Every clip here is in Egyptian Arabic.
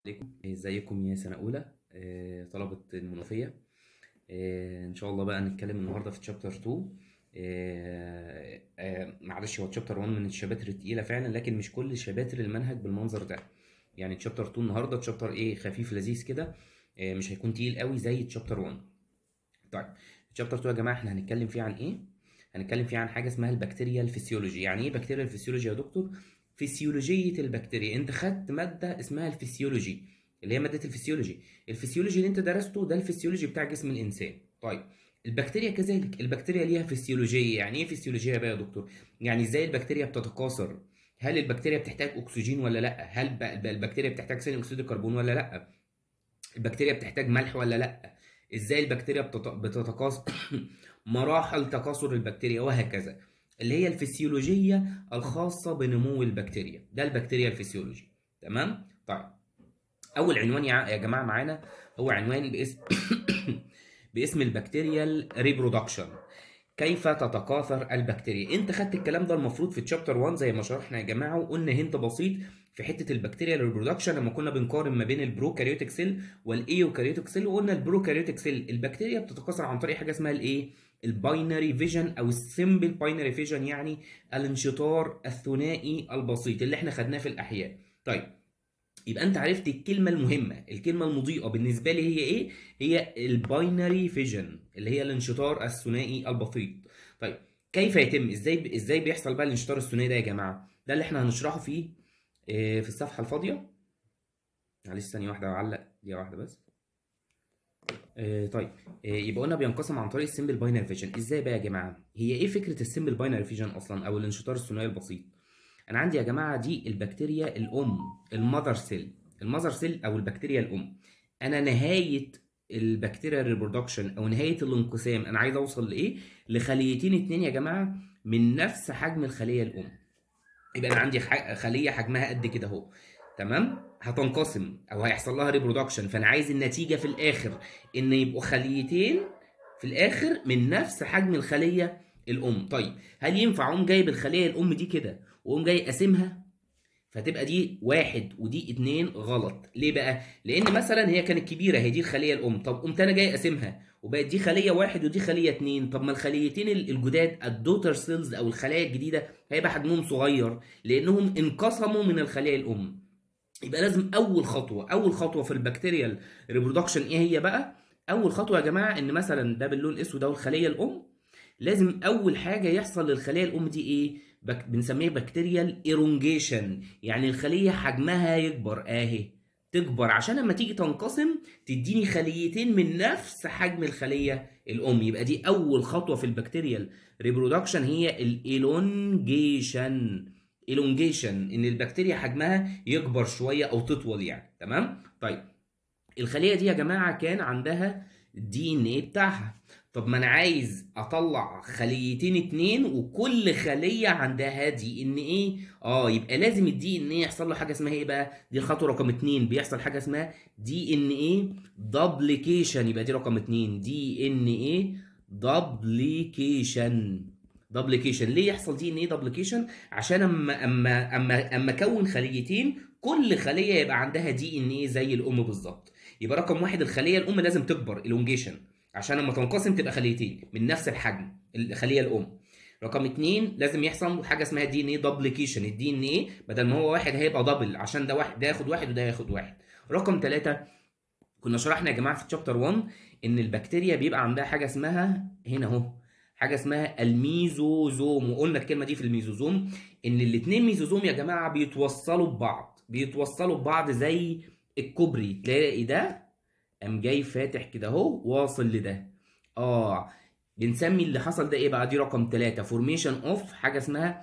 عليكم ازيكم يا سنة أولى آه، طلبة المنوفية آه، إن شاء الله بقى نتكلم النهاردة في تشابتر 2 آه، آه، معلش هو تشابتر 1 من الشباتر التقيلة فعلا لكن مش كل شباتر المنهج بالمنظر ده يعني تشابتر 2 النهاردة تشابتر إيه خفيف لذيذ كده آه، مش هيكون تقيل قوي زي تشابتر 1 طيب تشابتر 2 يا جماعة احنا هنتكلم فيه عن إيه؟ هنتكلم فيه عن حاجة اسمها البكتيريا الفسيولوجي يعني إيه بكتيريا الفسيولوجي يا دكتور؟ فسيولوجية البكتيريا انت خدت مادة اسمها الفسيولوجي اللي هي مادة الفسيولوجي الفسيولوجي اللي انت درسته ده الفسيولوجي بتاع جسم الانسان طيب البكتيريا كذلك البكتيريا ليها فسيولوجية يعني ايه فسيولوجية بقى يا دكتور يعني ازاي البكتيريا بتتكاثر هل البكتيريا بتحتاج اكسجين ولا لا هل ب- البكتيريا بتحتاج ثاني اكسيد الكربون ولا لا البكتيريا بتحتاج ملح ولا لا ازاي البكتيريا بتت- بتتكاثر مراحل تكاثر البكتيريا وهكذا اللي هي الفسيولوجية الخاصة بنمو البكتيريا ده البكتيريا الفسيولوجي تمام طيب اول عنوان يا يا جماعة معانا هو عنوان باسم باسم البكتيريال ريبرودكشن كيف تتكاثر البكتيريا انت خدت الكلام ده المفروض في تشابتر 1 زي ما شرحنا يا جماعه وقلنا هنت بسيط في حته البكتيريا ريبرودكشن لما كنا بنقارن ما بين البروكاريوتيك سيل والايوكاريوتيك سيل وقلنا البروكاريوتيك سيل البكتيريا بتتكاثر عن طريق حاجه اسمها الايه الباينري فيجن او السمبل باينري فيجن يعني الانشطار الثنائي البسيط اللي احنا خدناه في الاحياء طيب يبقى انت عرفت الكلمه المهمه الكلمه المضيئه بالنسبه لي هي ايه هي الباينري فيجن اللي هي الانشطار الثنائي البسيط طيب كيف يتم ازاي ازاي بيحصل بقى الانشطار الثنائي ده يا جماعه ده اللي احنا هنشرحه فيه آه، في الصفحه الفاضيه معلش ثانيه واحده اعلق دقيقه واحده بس آه، طيب آه، يبقى قلنا بينقسم عن طريق السمبل باينري فيجن ازاي بقى يا جماعه هي ايه فكره السمبل باينري فيجن اصلا او الانشطار الثنائي البسيط انا عندي يا جماعه دي البكتيريا الام المذر سيل المذر سيل او البكتيريا الام انا نهايه البكتيريا ريبرودكشن او نهايه الانقسام انا عايز اوصل لايه لخليتين اتنين يا جماعه من نفس حجم الخليه الام يبقى انا عندي ح- خليه حجمها قد كده اهو تمام هتنقسم او هيحصل لها ريبرودكشن فانا عايز النتيجه في الاخر ان يبقوا خليتين في الاخر من نفس حجم الخليه الام طيب هل ينفع اقوم جايب الخليه الام دي كده واقوم جاي قاسمها فتبقى دي واحد ودي اتنين غلط ليه بقى لان مثلا هي كانت كبيره هي دي الخليه الام طب قمت انا جاي قاسمها وبقت دي خليه واحد ودي خليه اتنين طب ما الخليتين ال- الجداد الدوتر سيلز او الخلايا الجديده هيبقى حجمهم صغير لانهم انقسموا من الخليه الام يبقى لازم اول خطوه اول خطوه في البكتيريال ريبرودكشن ايه هي بقى اول خطوه يا جماعه ان مثلا ده باللون الاسود ده الخليه الام لازم اول حاجه يحصل للخليه الام دي ايه بك... بنسميها بكتيريال ايرونجيشن يعني الخليه حجمها يكبر اهي تكبر عشان لما تيجي تنقسم تديني خليتين من نفس حجم الخليه الام يبقى دي اول خطوه في البكتيريال ريبرودكشن هي الايلونجيشن ايلونجيشن ان البكتيريا حجمها يكبر شويه او تطول يعني تمام طيب الخليه دي يا جماعه كان عندها الدي ان ايه بتاعها طب ما انا عايز اطلع خليتين اتنين وكل خليه عندها دي ان ايه اه يبقى لازم الدي ان ايه يحصل له حاجه اسمها ايه بقى دي الخطوه رقم اتنين بيحصل حاجه اسمها دي ان ايه دبليكيشن يبقى دي رقم اتنين دي ان ايه دبليكيشن دبليكيشن ليه يحصل دي ان ايه دبليكيشن عشان اما اما اما اما اكون خليتين كل خليه يبقى عندها دي ان ايه زي الام بالظبط يبقى رقم واحد الخليه الام لازم تكبر الونجيشن عشان لما تنقسم تبقى خليتين من نفس الحجم الخليه الام رقم اتنين لازم يحصل حاجه اسمها دي ان ايه دبليكيشن الدي ان ايه بدل ما هو واحد هيبقى دبل عشان ده واحد ده ياخد واحد وده ياخد واحد رقم ثلاثة كنا شرحنا يا جماعه في تشابتر 1 ان البكتيريا بيبقى عندها حاجه اسمها هنا اهو حاجه اسمها الميزوزوم وقلنا الكلمه دي في الميزوزوم ان الاثنين ميزوزوم يا جماعه بيتوصلوا ببعض بيتوصلوا ببعض زي الكوبري تلاقي ده قام جاي فاتح كده اهو واصل لده اه بنسمي اللي حصل ده ايه بقى دي رقم ثلاثة فورميشن اوف حاجه اسمها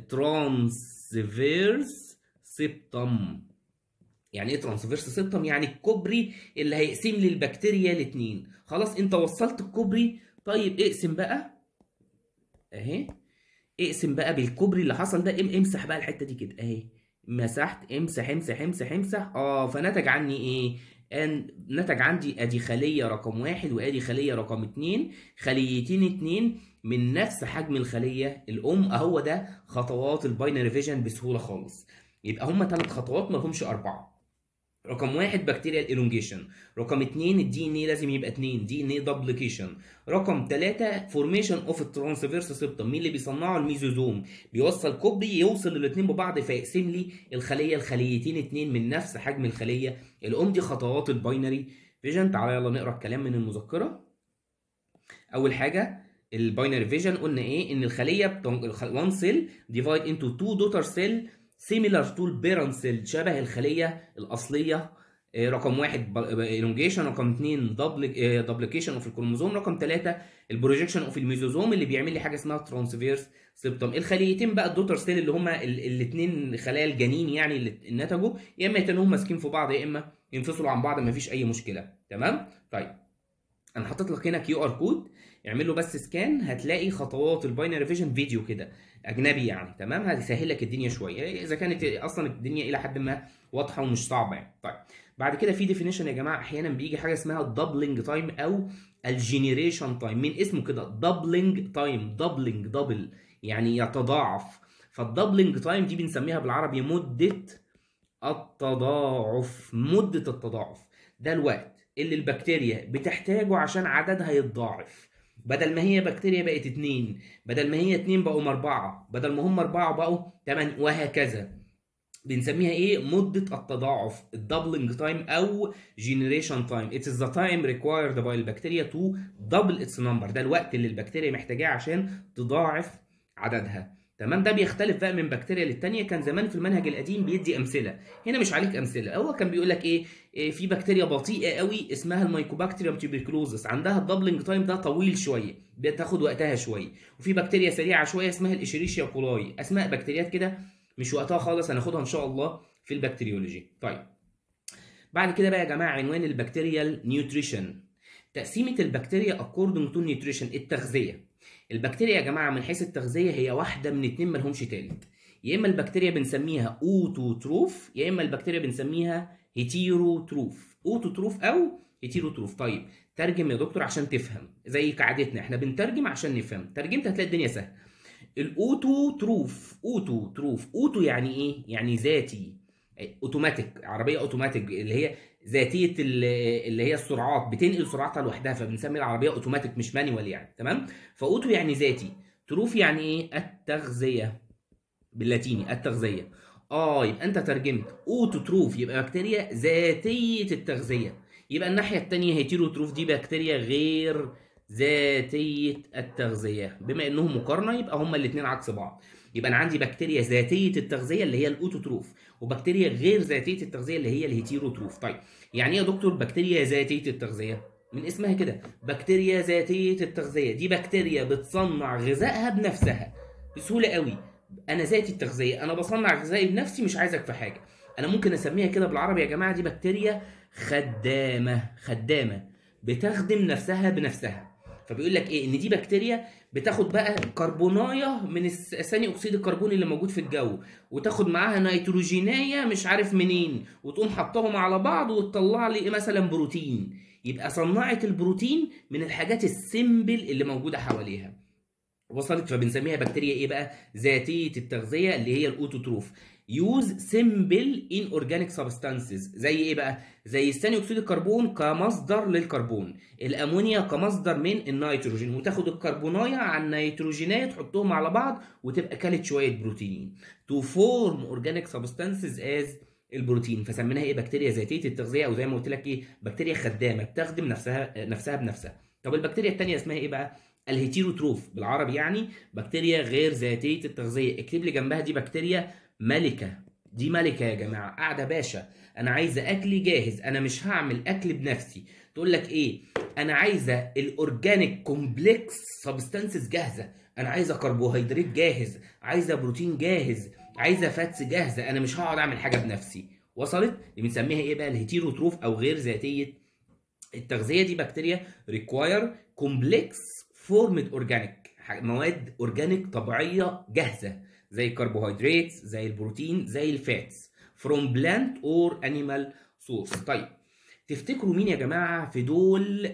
الترانسفيرس سيبتم يعني ايه ترانسفيرس سيبتم يعني الكوبري اللي هيقسم لي البكتيريا الاتنين خلاص انت وصلت الكوبري طيب اقسم بقى اهي اقسم بقى بالكوبري اللي حصل ده ام- امسح بقى الحته دي كده اهي مسحت امسح امسح امسح امسح اه فنتج عني ايه ان نتج عندي ادي خليه رقم واحد وادي خليه رقم اتنين خليتين اتنين من نفس حجم الخليه الام اهو ده خطوات الباينري فيجن بسهوله خالص يبقى هما ثلاث خطوات ما همش اربعه رقم واحد بكتيريا الالونجيشن رقم اتنين الدي ان اي لازم يبقى اتنين دي ان اي دبليكيشن رقم تلاتة فورميشن اوف الترانسفيرس سيبتم مين اللي بيصنعه الميزوزوم بيوصل كوبري يوصل الاتنين ببعض فيقسم لي الخليه لخليتين اتنين من نفس حجم الخليه الام دي خطوات الباينري فيجن تعالى يلا نقرا الكلام من المذكره اول حاجه الباينري فيجن قلنا ايه ان الخليه وان سيل ديفايد انتو تو دوتر سيل سيميلار تو البيرنت سيل شبه الخليه الاصليه رقم واحد الونجيشن رقم اثنين دبليكيشن اوف الكروموزوم رقم ثلاثه البروجيكشن اوف الميزوزوم اللي بيعمل لي حاجه اسمها ترانسفيرس سيبتم الخليتين بقى الدوتر سيل اللي هما الاثنين خلايا الجنين يعني اللي نتجوا يا اما يتنوا ماسكين في بعض يا اما ينفصلوا عن بعض ما فيش اي مشكله تمام طيب انا حاطط لك هنا كيو ار كود اعمل له بس سكان هتلاقي خطوات الباينري فيجن فيديو كده اجنبي يعني تمام هتسهل لك الدنيا شويه اذا كانت اصلا الدنيا الى حد ما واضحه ومش صعبه يعني طيب بعد كده في ديفينيشن يا جماعه احيانا بيجي حاجه اسمها الدبلنج تايم او الجينيريشن تايم من اسمه كده دبلنج تايم دبلنج دبل يعني يتضاعف فالدبلنج تايم دي بنسميها بالعربي مده التضاعف مده التضاعف ده الوقت اللي البكتيريا بتحتاجه عشان عددها يتضاعف بدل ما هي بكتيريا بقت اتنين بدل ما هي اتنين بقوا اربعة بدل ما هم اربعة بقوا تمن وهكذا بنسميها ايه مدة التضاعف الدبلنج تايم او جينيريشن تايم it is the time required by البكتيريا to double its number ده الوقت اللي البكتيريا محتاجاه عشان تضاعف عددها تمام ده بيختلف بقى من بكتيريا للتانية كان زمان في المنهج القديم بيدي امثله هنا مش عليك امثله هو كان بيقول لك إيه, ايه في بكتيريا بطيئه قوي اسمها الميكوبكتيريوم تيبركلوزس عندها الدبلنج تايم ده طويل شويه بتاخد وقتها شويه وفي بكتيريا سريعه شويه اسمها الاشيريشيا كولاي اسماء بكتيريات كده مش وقتها خالص هناخدها ان شاء الله في البكتيريولوجي طيب بعد كده بقى يا جماعه عنوان البكتيريال نيوتريشن تقسيمه البكتيريا اكوردنج تو نيوتريشن التغذيه البكتيريا يا جماعه من حيث التغذيه هي واحده من اتنين مالهمش تالت يا اما البكتيريا بنسميها اوتوتروف يا اما البكتيريا بنسميها هيتيروتروف اوتوتروف او هيتيروتروف طيب ترجم يا دكتور عشان تفهم زي قاعدتنا احنا بنترجم عشان نفهم ترجمت هتلاقي الدنيا سهله الاوتوتروف اوتوتروف اوتو يعني ايه يعني ذاتي اوتوماتيك عربيه اوتوماتيك اللي هي ذاتيه اللي هي السرعات بتنقل سرعتها لوحدها فبنسمي العربيه اوتوماتيك مش مانيوال يعني تمام فاوتو يعني ذاتي تروف يعني ايه التغذيه باللاتيني التغذيه اه يبقى انت ترجمت اوتو تروف يبقى بكتيريا ذاتيه التغذيه يبقى الناحيه الثانيه هيتيرو تروف دي بكتيريا غير ذاتيه التغذيه بما انهم مقارنه يبقى هما الاثنين عكس بعض يبقى انا عندي بكتيريا ذاتيه التغذيه اللي هي الاوتوتروف وبكتيريا غير ذاتيه التغذيه اللي هي الهيتيروتروف طيب يعني ايه يا دكتور بكتيريا ذاتيه التغذيه من اسمها كده بكتيريا ذاتيه التغذيه دي بكتيريا بتصنع غذائها بنفسها بسهوله قوي انا ذاتي التغذيه انا بصنع غذائي بنفسي مش عايزك في حاجه انا ممكن اسميها كده بالعربي يا جماعه دي بكتيريا خدامه خدامه بتخدم نفسها بنفسها فبيقول لك ايه ان دي بكتيريا بتاخد بقى كربونايه من ثاني اكسيد الكربون اللي موجود في الجو وتاخد معاها نيتروجينايه مش عارف منين وتقوم حطهم على بعض وتطلع لي مثلا بروتين يبقى صنعت البروتين من الحاجات السيمبل اللي موجوده حواليها وصلت فبنسميها بكتيريا ايه بقى ذاتيه التغذيه اللي هي الاوتوتروف يوز سيمبل ان اورجانيك سبستانسز زي ايه بقى زي ثاني اكسيد الكربون كمصدر للكربون الامونيا كمصدر من النيتروجين وتاخد الكربونايه على النيتروجينات تحطهم على بعض وتبقى كلت شويه بروتين تو فورم اورجانيك سبستانسز از البروتين فسميناها ايه بكتيريا ذاتيه التغذيه او زي ما قلت لك ايه بكتيريا خدامه بتخدم نفسها نفسها بنفسها طب البكتيريا الثانيه اسمها ايه بقى الهيتيروتروف بالعربي يعني بكتيريا غير ذاتيه التغذيه اكتب لي جنبها دي بكتيريا ملكه دي ملكه يا جماعه قاعده باشا انا عايزه اكلي جاهز انا مش هعمل اكل بنفسي تقول لك ايه انا عايزه الاورجانيك كومبلكس سبستانسز جاهزه انا عايزه كربوهيدرات جاهز عايزه بروتين جاهز عايزه فاتس جاهزه انا مش هقعد اعمل حاجه بنفسي وصلت دي بنسميها ايه بقى الهيتيروتروف او غير ذاتيه التغذيه دي بكتيريا ريكواير كومبلكس فورمد اورجانيك مواد اورجانيك طبيعيه جاهزه زي الكربوهيدرات زي البروتين زي الفاتس from plant or animal source طيب تفتكروا مين يا جماعه في دول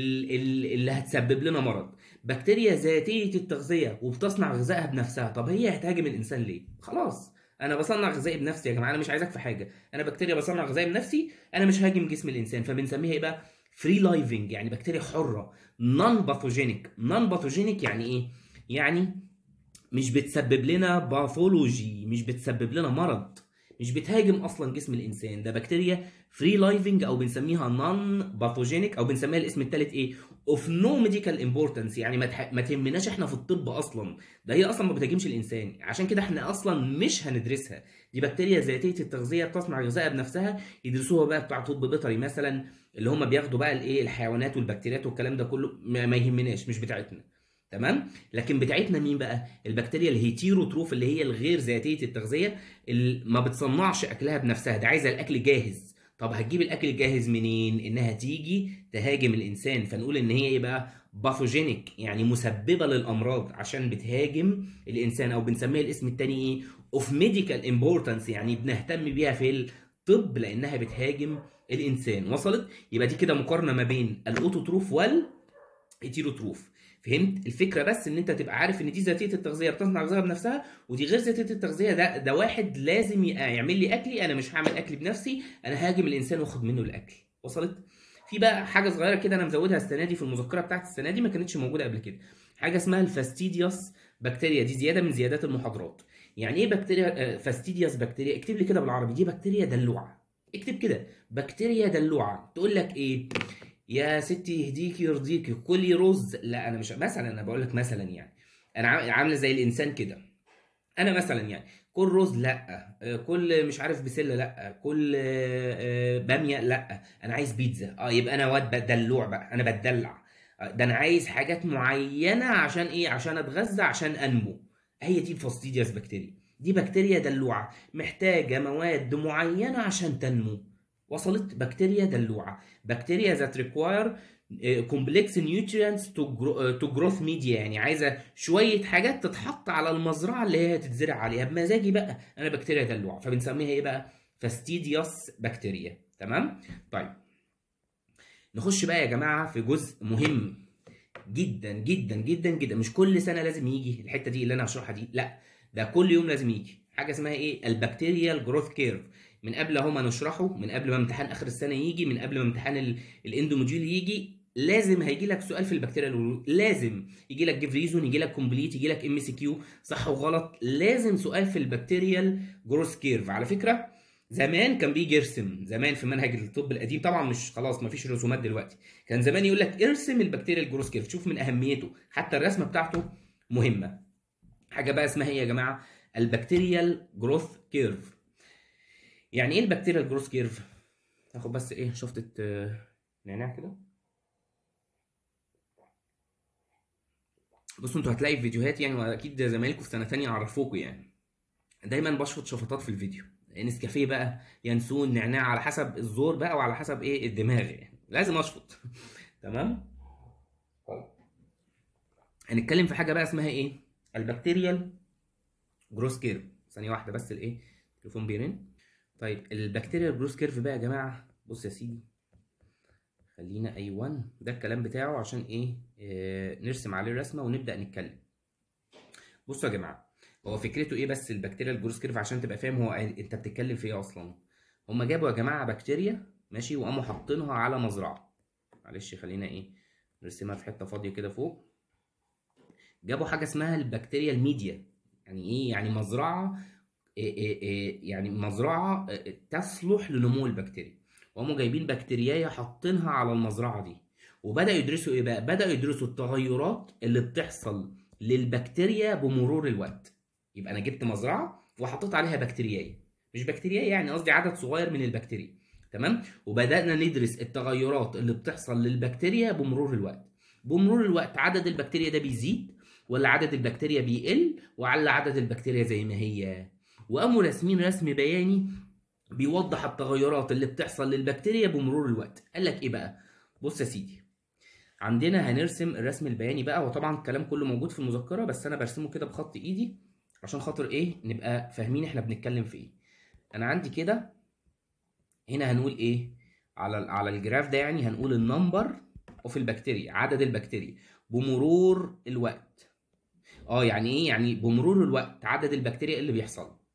اللي هتسبب لنا مرض بكتيريا ذاتيه التغذيه وبتصنع غذائها بنفسها طب هي هتهاجم الانسان ليه خلاص انا بصنع غذائي بنفسي يا جماعه انا مش عايزك في حاجه انا بكتيريا بصنع غذائي بنفسي انا مش هاجم جسم الانسان فبنسميها ايه بقى فري لايفنج يعني بكتيريا حره نون باثوجينيك نون باثوجينيك يعني ايه يعني مش بتسبب لنا باثولوجي مش بتسبب لنا مرض مش بتهاجم اصلا جسم الانسان ده بكتيريا فري لايفنج او بنسميها نون باثوجينيك او بنسميها الاسم الثالث ايه اوف نو ميديكال امبورتنس يعني ما, تح... ما تهمناش احنا في الطب اصلا ده هي اصلا ما بتهاجمش الانسان عشان كده احنا اصلا مش هندرسها دي بكتيريا ذاتيه التغذيه بتصنع غذائها بنفسها يدرسوها بقى بتاع طب بيطري مثلا اللي هم بياخدوا بقى الايه الحيوانات والبكتيريات والكلام ده كله ما, ما يهمناش مش بتاعتنا تمام لكن بتاعتنا مين بقى البكتيريا الهيتيروتروف اللي هي الغير ذاتيه التغذيه اللي ما بتصنعش اكلها بنفسها ده عايزه الاكل جاهز طب هتجيب الاكل الجاهز منين انها تيجي تهاجم الانسان فنقول ان هي ايه بقى باثوجينيك يعني مسببه للامراض عشان بتهاجم الانسان او بنسميها الاسم الثاني ايه اوف ميديكال امبورتنس يعني بنهتم بيها في الطب لانها بتهاجم الانسان وصلت يبقى دي كده مقارنه ما بين الاوتوتروف والهيتيروتروف فهمت الفكره بس ان انت تبقى عارف ان دي ذاتيه التغذيه بتصنع غذائها بنفسها ودي غير ذاتيه التغذيه ده ده واحد لازم يعمل لي اكلي انا مش هعمل اكلي بنفسي انا هاجم الانسان واخد منه الاكل وصلت في بقى حاجه صغيره كده انا مزودها السنه دي في المذكره بتاعت السنه دي ما كانتش موجوده قبل كده حاجه اسمها الفاستيديوس بكتيريا دي زياده من زيادات المحاضرات يعني ايه بكتيريا فاستيديوس بكتيريا اكتب لي كده بالعربي دي بكتيريا دلوعه اكتب كده بكتيريا دلوعه تقول لك ايه يا ستي يهديكي يرضيكي كلي رز لا انا مش مثلا انا بقول لك مثلا يعني انا عامله زي الانسان كده انا مثلا يعني كل رز لا كل مش عارف بسله لا كل باميه لا انا عايز بيتزا اه يبقى انا واد بدلوع بقى انا بتدلع ده انا عايز حاجات معينه عشان ايه عشان اتغذى عشان انمو هي دي الفاستيدياس بكتيريا دي بكتيريا دلوعه محتاجه مواد معينه عشان تنمو وصلت بكتيريا دلوعه بكتيريا ذات ريكواير كومبلكس نيوترينتس تو جروث ميديا يعني عايزه شويه حاجات تتحط على المزرعه اللي هي تتزرع عليها بمزاجي بقى انا بكتيريا دلوعه فبنسميها ايه بقى فاستيديوس بكتيريا تمام طيب نخش بقى يا جماعه في جزء مهم جدا جدا جدا جدا مش كل سنه لازم يجي الحته دي اللي انا هشرحها دي لا ده كل يوم لازم يجي حاجه اسمها ايه البكتيريال جروث كيرف من قبل اهو ما نشرحه من قبل ما امتحان اخر السنه يجي من قبل ما امتحان الاندوموديول يجي لازم هيجي لك سؤال في البكتيريا لازم يجي لك جيف ريزون يجي لك كومبليت يجي لك ام سي كيو صح وغلط لازم سؤال في البكتيريال جروث كيرف على فكره زمان كان بيجي يرسم زمان في منهج الطب القديم طبعا مش خلاص ما فيش رسومات دلوقتي كان زمان يقول لك ارسم البكتيريال جروث كيرف شوف من اهميته حتى الرسمه بتاعته مهمه حاجه بقى اسمها ايه يا جماعه البكتيريال جروث كيرف يعني ايه البكتيريال جروث كيرف هاخد بس ايه شفطه نعناع كده بصوا انتوا هتلاقي في فيديوهات يعني واكيد زمايلكم في سنه تانية عرفوكوا يعني دايما بشفط شفطات في الفيديو نسكافيه بقى ينسون نعناع على حسب الزور بقى وعلى حسب ايه الدماغ يعني لازم اشفط تمام طيب هنتكلم في حاجه بقى اسمها ايه البكتيريال جروث كيرف ثانيه واحده بس الايه التليفون بيرن طيب البكتيريال جروث كيرف بقى يا جماعه بص يا سيدي خلينا ايوه ده الكلام بتاعه عشان ايه آه نرسم عليه الرسمه ونبدا نتكلم بصوا يا جماعه هو فكرته ايه بس البكتيريال جروث كيرف عشان تبقى فاهم هو انت بتتكلم في ايه اصلا هما جابوا يا جماعه بكتيريا ماشي وقاموا حاطينها على مزرعه معلش خلينا ايه نرسمها في حته فاضيه كده فوق جابوا حاجه اسمها البكتيريا الميديا يعني ايه يعني مزرعه إيه إيه إيه يعني مزرعه تصلح لنمو البكتيريا وقاموا جايبين بكتيريايه حاطينها على المزرعه دي وبداوا يدرسوا ايه بقى بداوا يدرسوا التغيرات اللي بتحصل للبكتيريا بمرور الوقت يبقى انا جبت مزرعه وحطيت عليها بكتيريايه مش بكتيريايه يعني قصدي عدد صغير من البكتيريا تمام وبدانا ندرس التغيرات اللي بتحصل للبكتيريا بمرور الوقت بمرور الوقت عدد البكتيريا ده بيزيد ولا عدد البكتيريا بيقل وعلى عدد البكتيريا زي ما هي وقاموا راسمين رسم بياني بيوضح التغيرات اللي بتحصل للبكتيريا بمرور الوقت قال لك ايه بقى بص يا سيدي عندنا هنرسم الرسم البياني بقى وطبعا الكلام كله موجود في المذكره بس انا برسمه كده بخط ايدي عشان خاطر ايه نبقى فاهمين احنا بنتكلم في ايه انا عندي كده هنا هنقول ايه على على الجراف ده يعني هنقول النمبر اوف البكتيريا عدد البكتيريا بمرور الوقت اه يعني ايه يعني بمرور الوقت عدد البكتيريا اللي بيحصل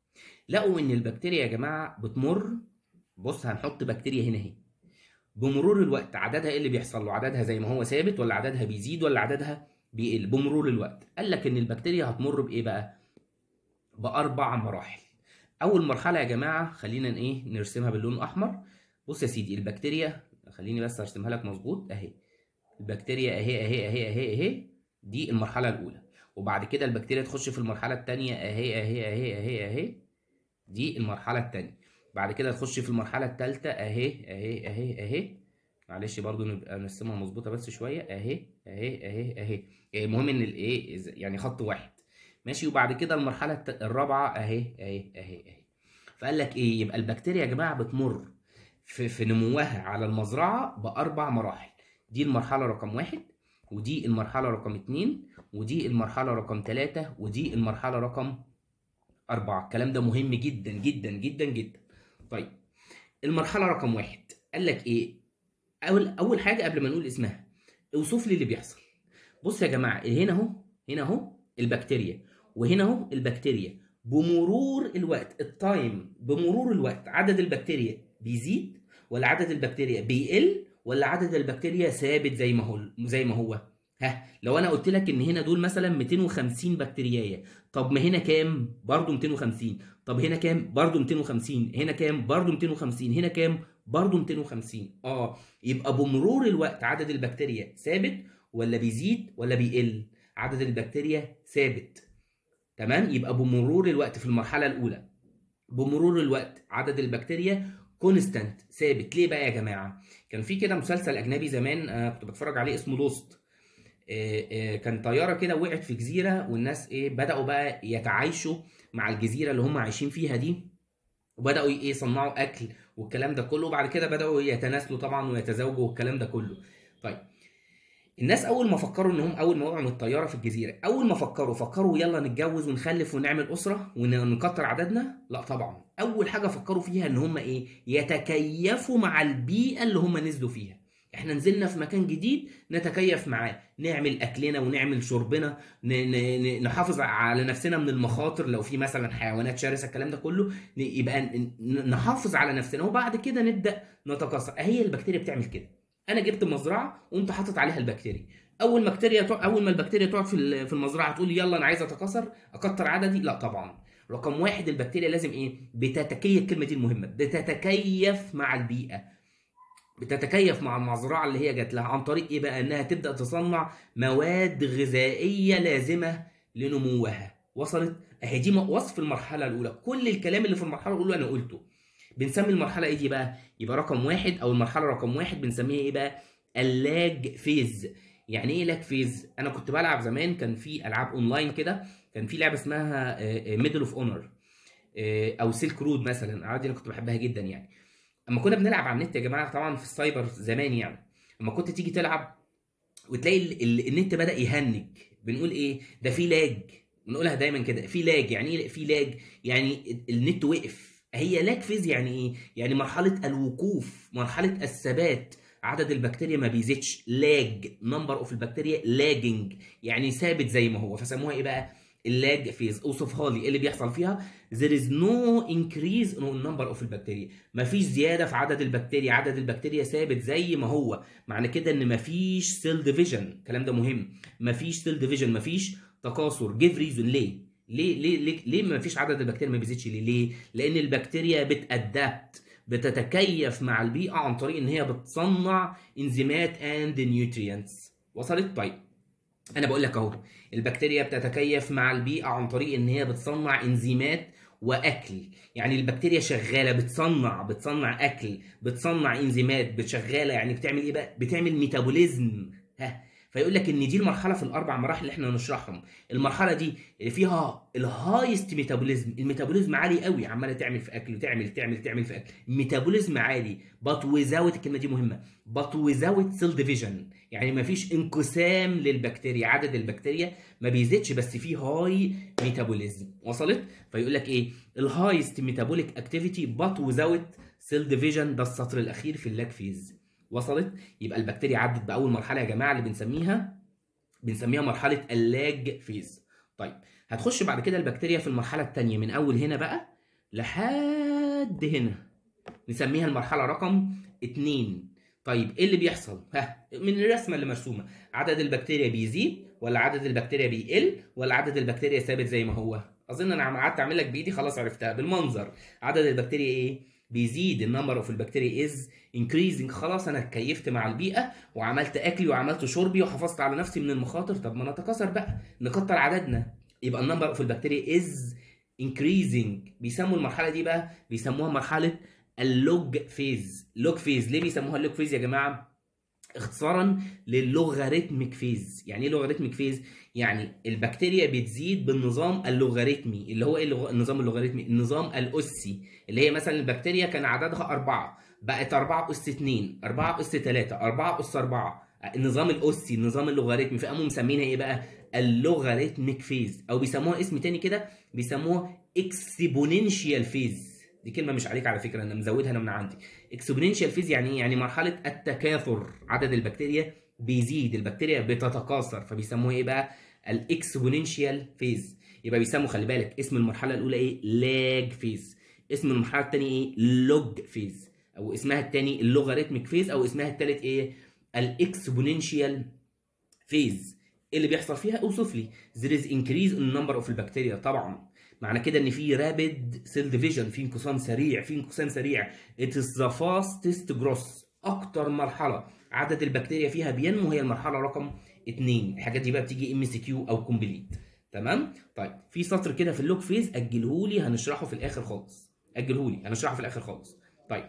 لقوا ان البكتيريا يا جماعه بتمر بص هنحط بكتيريا هنا اهي بمرور الوقت عددها ايه اللي بيحصل له عددها زي ما هو ثابت ولا عددها بيزيد ولا عددها بيقل بمرور الوقت قال لك ان البكتيريا هتمر بايه بقى باربع مراحل اول مرحله يا جماعه خلينا ايه نرسمها باللون الاحمر بص يا سيدي البكتيريا خليني بس ارسمها لك مظبوط اهي البكتيريا اهي اهي اهي اهي اهي دي المرحله الاولى وبعد كده البكتيريا تخش في المرحله الثانيه اهي اهي اهي اهي اهي دي المرحله الثانيه بعد كده تخش في المرحله الثالثه اهي اهي اهي اهي معلش برضو نبقى نرسمها مظبوطه بس شويه اهي اهي اهي اهي المهم ان الايه يعني خط واحد ماشي وبعد كده المرحله الرابعه اهي اهي اهي اهي فقال لك ايه يبقى البكتيريا يا جماعه بتمر في, في نموها على المزرعه باربع مراحل دي المرحله رقم واحد ودي المرحله رقم اتنين ودي المرحله رقم تلاته ودي المرحله رقم أربعة الكلام ده مهم جدا جدا جدا جدا طيب المرحلة رقم واحد قال لك إيه أول أول حاجة قبل ما نقول اسمها اوصف لي اللي بيحصل بص يا جماعة هنا أهو هنا أهو البكتيريا وهنا أهو البكتيريا بمرور الوقت التايم بمرور الوقت عدد البكتيريا بيزيد ولا عدد البكتيريا بيقل ولا عدد البكتيريا ثابت زي ما هو زي ما هو ها لو انا قلت لك ان هنا دول مثلا 250 بكتيريايه طب ما هنا كام برضو 250 طب هنا كام برضو 250 هنا كام برضو 250 هنا كام برضو 250 اه يبقى بمرور الوقت عدد البكتيريا ثابت ولا بيزيد ولا بيقل عدد البكتيريا ثابت تمام يبقى بمرور الوقت في المرحله الاولى بمرور الوقت عدد البكتيريا كونستانت ثابت ليه بقى يا جماعه كان في كده مسلسل اجنبي زمان آه كنت بتفرج عليه اسمه لوست كان طياره كده وقعت في جزيره والناس ايه بداوا بقى يتعايشوا مع الجزيره اللي هم عايشين فيها دي وبداوا ايه يصنعوا اكل والكلام ده كله وبعد كده بداوا يتناسلوا طبعا ويتزوجوا والكلام ده كله طيب الناس اول ما فكروا انهم اول ما وقعوا من الطياره في الجزيره اول ما فكروا فكروا يلا نتجوز ونخلف ونعمل اسره ونكتر عددنا لا طبعا اول حاجه فكروا فيها ان هم ايه يتكيفوا مع البيئه اللي هم نزلوا فيها احنا نزلنا في مكان جديد نتكيف معاه نعمل اكلنا ونعمل شربنا نحافظ على نفسنا من المخاطر لو في مثلا حيوانات شرسه الكلام ده كله يبقى نحافظ على نفسنا وبعد كده نبدا نتكاثر هي البكتيريا بتعمل كده انا جبت مزرعه وقمت حاطط عليها البكتيريا اول ما البكتيريا اول ما البكتيريا تقعد في المزرعه تقول يلا انا عايز اتكاثر اكتر عددي لا طبعا رقم واحد البكتيريا لازم ايه بتتكيف الكلمه دي المهمه بتتكيف مع البيئه بتتكيف مع المزرعه اللي هي جات لها عن طريق ايه بقى انها تبدا تصنع مواد غذائيه لازمه لنموها وصلت اهي دي وصف المرحله الاولى كل الكلام اللي في المرحله الاولى انا قلته بنسمي المرحله ايه دي بقى يبقى رقم واحد او المرحله رقم واحد بنسميها ايه بقى اللاج فيز يعني ايه لاج فيز انا كنت بلعب زمان كان في العاب اونلاين كده كان في لعبه اسمها ميدل اوف اونر او سيلك رود مثلا الالعاب دي انا كنت بحبها جدا يعني اما كنا بنلعب على النت يا جماعه طبعا في السايبر زمان يعني اما كنت تيجي تلعب وتلاقي ال ال النت بدا يهنج بنقول ايه ده في لاج بنقولها دايما كده في لاج يعني ايه في لاج يعني النت وقف هي لاج فيز يعني ايه يعني مرحله الوقوف مرحله الثبات عدد البكتيريا ما بيزيدش لاج نمبر اوف البكتيريا لاجنج يعني ثابت زي ما هو فسموها ايه بقى اللاج فيز اوصفها لي ايه اللي بيحصل فيها there is no increase in number of البكتيريا مفيش زياده في عدد البكتيريا عدد البكتيريا ثابت زي ما هو معنى كده ان مفيش سيل ديفيجن الكلام ده مهم مفيش سيل ديفيجن مفيش تكاثر جيف ريزون ليه ليه ليه ليه, ليه ما فيش عدد البكتيريا ما بيزيدش ليه ليه لان البكتيريا بتادبت بتتكيف مع البيئه عن طريق ان هي بتصنع انزيمات اند نيوتريانتس وصلت طيب انا بقول لك اهو البكتيريا بتتكيف مع البيئه عن طريق ان هي بتصنع انزيمات واكل يعني البكتيريا شغاله بتصنع بتصنع اكل بتصنع انزيمات بتشغاله يعني بتعمل ايه بقى بتعمل ميتابوليزم ها فيقول لك ان دي المرحله في الاربع مراحل اللي احنا هنشرحهم المرحله دي فيها الهايست ميتابوليزم الميتابوليزم عالي قوي عماله تعمل في اكل وتعمل تعمل تعمل في اكل ميتابوليزم عالي بات ويزاوت الكلمه دي مهمه بات ويزاوت سيل ديفيجن يعني ما فيش انقسام للبكتيريا عدد البكتيريا ما بيزيدش بس في هاي ميتابوليزم وصلت فيقول لك ايه الهايست ميتابوليك اكتيفيتي بات ويزاوت سيل ديفيجن ده السطر الاخير في اللاج فيز وصلت يبقى البكتيريا عدت باول مرحله يا جماعه اللي بنسميها بنسميها مرحله اللاج فيز طيب هتخش بعد كده البكتيريا في المرحله الثانيه من اول هنا بقى لحد هنا نسميها المرحله رقم 2 طيب ايه اللي بيحصل ها من الرسمه اللي مرسومه عدد البكتيريا بيزيد ولا عدد البكتيريا بيقل ولا عدد البكتيريا ثابت زي ما هو اظن انا قعدت اعمل لك بايدي خلاص عرفتها بالمنظر عدد البكتيريا ايه بيزيد النمبر اوف البكتيريا از انكريزنج خلاص انا اتكيفت مع البيئه وعملت اكلي وعملت شربي وحافظت على نفسي من المخاطر طب ما نتكاثر بقى نكتر عددنا يبقى النمبر اوف البكتيريا از انكريزنج بيسموا المرحله دي بقى بيسموها مرحله اللوج فيز لوج فيز ليه بيسموها اللوج فيز يا جماعه اختصارا للوغاريتميك فيز يعني ايه لوغاريتميك فيز يعني البكتيريا بتزيد بالنظام اللوغاريتمي اللي هو ايه النظام اللوغاريتمي النظام الاسي اللي هي مثلا البكتيريا كان عددها أربعة بقت 4 أس 2 4 أس 3 4 أس 4 النظام الأسي النظام اللوغاريتمي فقاموا مسمينها إيه بقى؟ اللوغاريتميك فيز أو بيسموها اسم تاني كده بيسموها اكسبوننشيال فيز دي كلمه مش عليك على فكره انا مزودها انا من عندي اكسبوننشال فيز يعني ايه يعني مرحله التكاثر عدد البكتيريا بيزيد البكتيريا بتتكاثر فبيسموها ايه بقى الاكسبوننشال فيز يبقى بيسموا خلي بالك اسم المرحله الاولى ايه لاج فيز اسم المرحله الثانيه ايه لوج فيز او اسمها الثاني اللوغاريتميك فيز او اسمها الثالث ايه الاكسبوننشال فيز ايه اللي بيحصل فيها اوصف لي there is increase in number of البكتيريا طبعا معنى كده ان في رابيد سيل ديفيجن في انقسام سريع في انقسام سريع it is the fastest growth اكتر مرحله عدد البكتيريا فيها بينمو هي المرحله رقم 2 الحاجات دي بقى بتيجي ام سي كيو او كومبليت تمام طيب في سطر كده في اللوك فيز اجلهولي هنشرحه في الاخر خالص اجلهولي هنشرحه في الاخر خالص طيب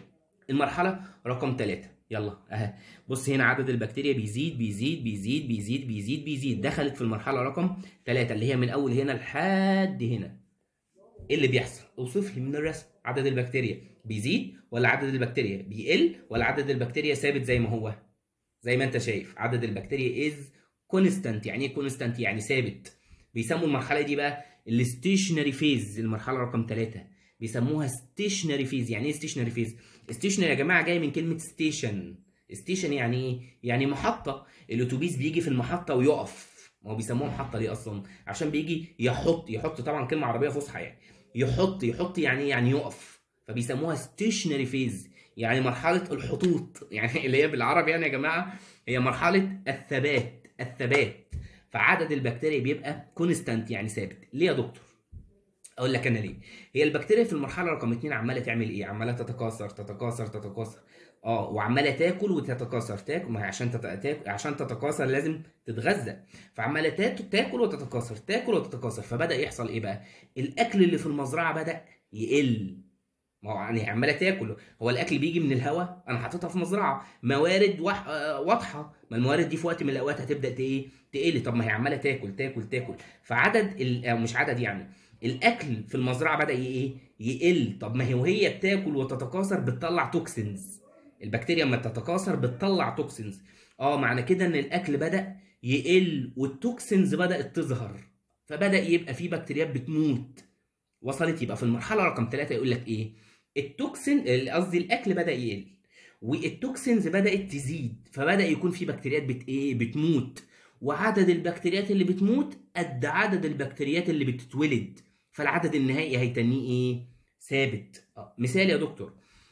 المرحله رقم 3 يلا اهي بص هنا عدد البكتيريا بيزيد بيزيد بيزيد بيزيد بيزيد بيزيد دخلت في المرحله رقم 3 اللي هي من اول هنا لحد هنا ايه اللي بيحصل اوصف لي من الرسم عدد البكتيريا بيزيد ولا عدد البكتيريا بيقل ولا عدد البكتيريا ثابت زي ما هو زي ما انت شايف عدد البكتيريا از كونستانت يعني ايه كونستانت يعني ثابت بيسموا المرحله دي بقى الستيشنري فيز المرحله رقم 3 بيسموها ستيشنري فيز يعني ايه ستيشنري فيز ستيشنري يا جماعه جاي من كلمه ستيشن ستيشن يعني ايه يعني محطه الاتوبيس بيجي في المحطه ويقف ما هو بيسموها محطه ليه اصلا عشان بيجي يحط يحط طبعا كلمه عربيه فصحى يعني يحط يحط يعني ايه يعني يقف فبيسموها ستيشنري فيز يعني مرحله الحطوط يعني اللي هي بالعربي يعني يا جماعه هي مرحله الثبات الثبات فعدد البكتيريا بيبقى كونستانت يعني ثابت ليه يا دكتور اقول لك انا ليه هي البكتيريا في المرحله رقم 2 عماله تعمل ايه عماله تتكاثر تتكاثر تتكاثر اه وعماله تاكل وتتكاثر تاكل ما هي عشان تت... تاكل عشان تتكاثر لازم تتغذى فعماله تاكل وتتكاثر تاكل وتتكاثر فبدا يحصل ايه بقى الاكل اللي في المزرعه بدا يقل ما هو يعني عماله تاكل هو الاكل بيجي من الهواء انا حاططها في مزرعه موارد وح... واضحه ما الموارد دي في وقت من الاوقات هتبدا ايه تقل طب ما هي عماله تاكل تاكل تاكل فعدد ال... مش عدد يعني الاكل في المزرعه بدا ايه يقل طب ما هي وهي بتاكل وتتكاثر بتطلع توكسينز البكتيريا لما تتكاثر بتطلع توكسينز اه معنى كده ان الاكل بدا يقل والتوكسينز بدات تظهر فبدا يبقى في بكتيريات بتموت وصلت يبقى في المرحله رقم ثلاثة يقول لك ايه التوكسين قصدي الاكل بدا يقل والتوكسينز بدات تزيد فبدا يكون في بكتيريات بت ايه بتموت وعدد البكتيريات اللي بتموت قد عدد البكتيريات اللي بتتولد فالعدد النهائي هيتنيه ايه ثابت آه. مثال يا دكتور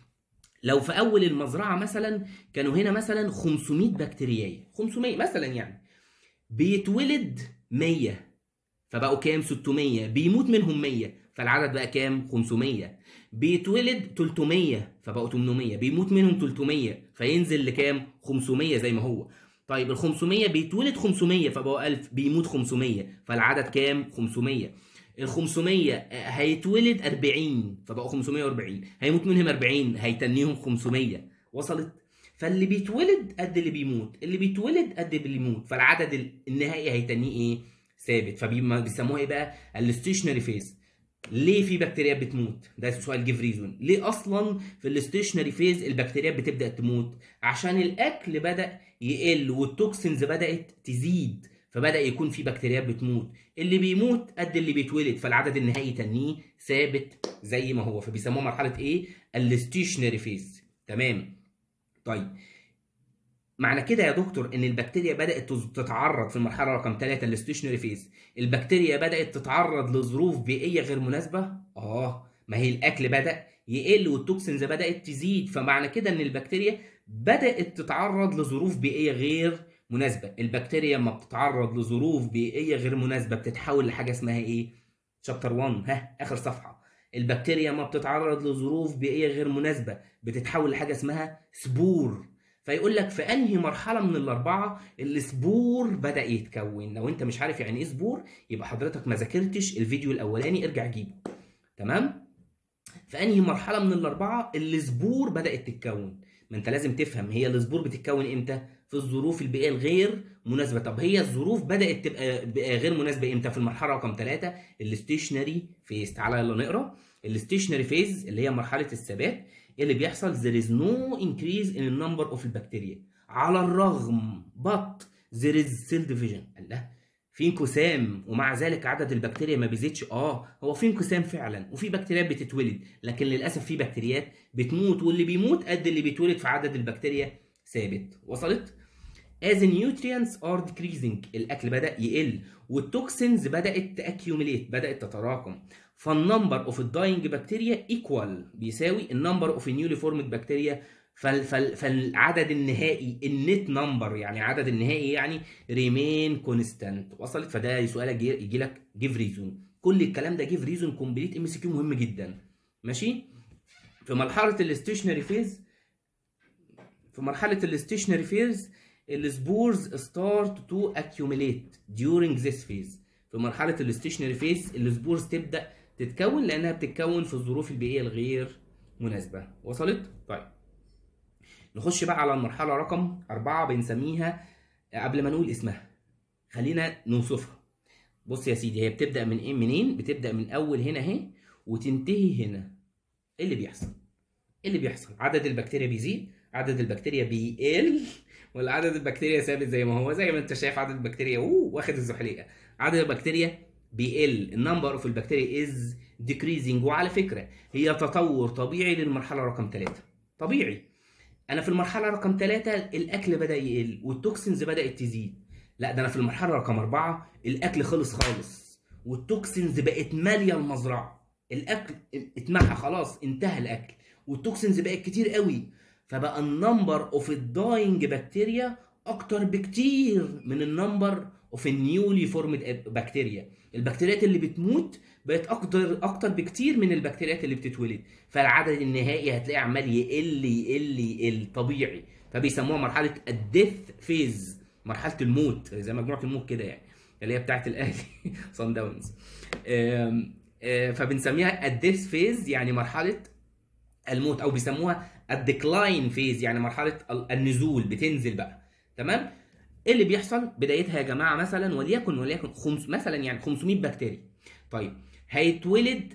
لو في اول المزرعه مثلا كانوا هنا مثلا 500 بكتيريا 500 مثلا يعني بيتولد 100 فبقوا كام 600 بيموت منهم 100 فالعدد بقى كام 500 بيتولد 300 فبقوا 800 بيموت منهم 300 فينزل لكام 500 زي ما هو طيب ال 500 بيتولد 500 فبقوا 1000 بيموت 500 فالعدد كام 500 ال 500 هيتولد 40 فبقوا 540 هيموت منهم 40 هيتنيهم 500 وصلت فاللي بيتولد قد اللي بيموت اللي بيتولد قد اللي بيموت فالعدد النهائي هيتنيه ايه ثابت فبيسموها ايه بقى الستيشنري فيز ليه في بكتيريا بتموت ده سؤال جيف ريزون ليه اصلا في الستيشنري فيز البكتيريا بتبدا تموت عشان الاكل بدا يقل والتوكسينز بدات تزيد فبدا يكون في بكتيريات بتموت اللي بيموت قد اللي بيتولد فالعدد النهائي تنيه ثابت زي ما هو فبيسموها مرحله ايه الستيشنري فيز تمام طيب معنى كده يا دكتور ان البكتيريا بدات تتعرض في المرحله رقم 3 الستيشنري فيز البكتيريا بدات تتعرض لظروف بيئيه غير مناسبه اه ما هي الاكل بدا يقل والتوكسينز بدات تزيد فمعنى كده ان البكتيريا بدات تتعرض لظروف بيئيه غير مناسبه البكتيريا لما بتتعرض لظروف بيئيه غير مناسبه بتتحول لحاجه اسمها ايه شابتر 1 ها اخر صفحه البكتيريا ما بتتعرض لظروف بيئيه غير مناسبه بتتحول لحاجه اسمها سبور فيقول لك في انهي مرحله من الاربعه السبور بدا يتكون لو انت مش عارف يعني ايه سبور يبقى حضرتك ما ذاكرتش الفيديو الاولاني ارجع جيبه تمام في انهي مرحله من الاربعه السبور بدات تتكون ما انت لازم تفهم هي السبور بتتكون امتى في الظروف البيئيه الغير مناسبه طب هي الظروف بدات تبقى غير مناسبه امتى في المرحله رقم 3 الستيشنري فيز تعالى يلا نقرا الستيشنري فيز اللي هي مرحله الثبات ايه اللي بيحصل there is no increase in the number of البكتيريا على الرغم but there is cell division قال لا في انقسام ومع ذلك عدد البكتيريا ما بيزيدش اه هو في انقسام فعلا وفي بكتيريات بتتولد لكن للاسف في بكتيريات بتموت واللي بيموت قد اللي بيتولد في عدد البكتيريا ثابت وصلت as the nutrients are decreasing الاكل بدا يقل والتوكسينز بدات تاكيوميليت بدات تتراكم فالنمبر اوف الداينج بكتيريا ايكوال بيساوي النمبر اوف نيولي فورمد بكتيريا فالعدد النهائي النت نمبر يعني عدد النهائي يعني ريمين كونستانت وصلت فده سؤال يجي لك جيف ريزون كل الكلام ده جيف ريزون كومبليت ام سي كيو مهم جدا ماشي في مرحله الاستيشنري فيز في مرحله الاستيشنري فيز السبورز ستارت تو اكيوميليت during this phase في مرحله الاستيشنري فيز السبورز تبدا تتكون لانها بتتكون في الظروف البيئيه الغير مناسبه وصلت طيب نخش بقى على المرحله رقم أربعة بنسميها قبل ما نقول اسمها خلينا نوصفها بص يا سيدي هي بتبدا من ايه منين بتبدا من اول هنا اهي وتنتهي هنا ايه اللي بيحصل ايه اللي بيحصل عدد البكتيريا بيزيد عدد البكتيريا بيقل ولا عدد البكتيريا ثابت زي ما هو زي ما انت شايف عدد البكتيريا اوه واخد الزحليقه عدد البكتيريا بيقل النمبر اوف البكتيريا از ديكريزنج وعلى فكره هي تطور طبيعي للمرحله رقم 3 طبيعي انا في المرحله رقم 3 الاكل بدا يقل والتوكسينز بدات تزيد لا ده انا في المرحله رقم 4 الاكل خلص خالص والتوكسينز بقت ماليه المزرعه الاكل اتمحى خلاص انتهى الاكل والتوكسينز بقت كتير قوي فبقى النمبر اوف الداينج بكتيريا اكتر بكتير من النمبر اوف النيولي فورمد بكتيريا البكتيريات اللي بتموت بقت اكتر اكتر بكتير من البكتيريات اللي بتتولد فالعدد النهائي هتلاقي عمال يقل يقل يقل طبيعي فبيسموها مرحله الديث فيز مرحله الموت زي مجموعه الموت كده يعني اللي هي بتاعت الاهلي صن داونز فبنسميها الديث فيز يعني مرحله الموت او بيسموها الديكلاين فيز يعني مرحله النزول بتنزل بقى تمام ايه اللي بيحصل بدايتها يا جماعه مثلا وليكن وليكن خمس مثلا يعني 500 بكتيريا طيب هيتولد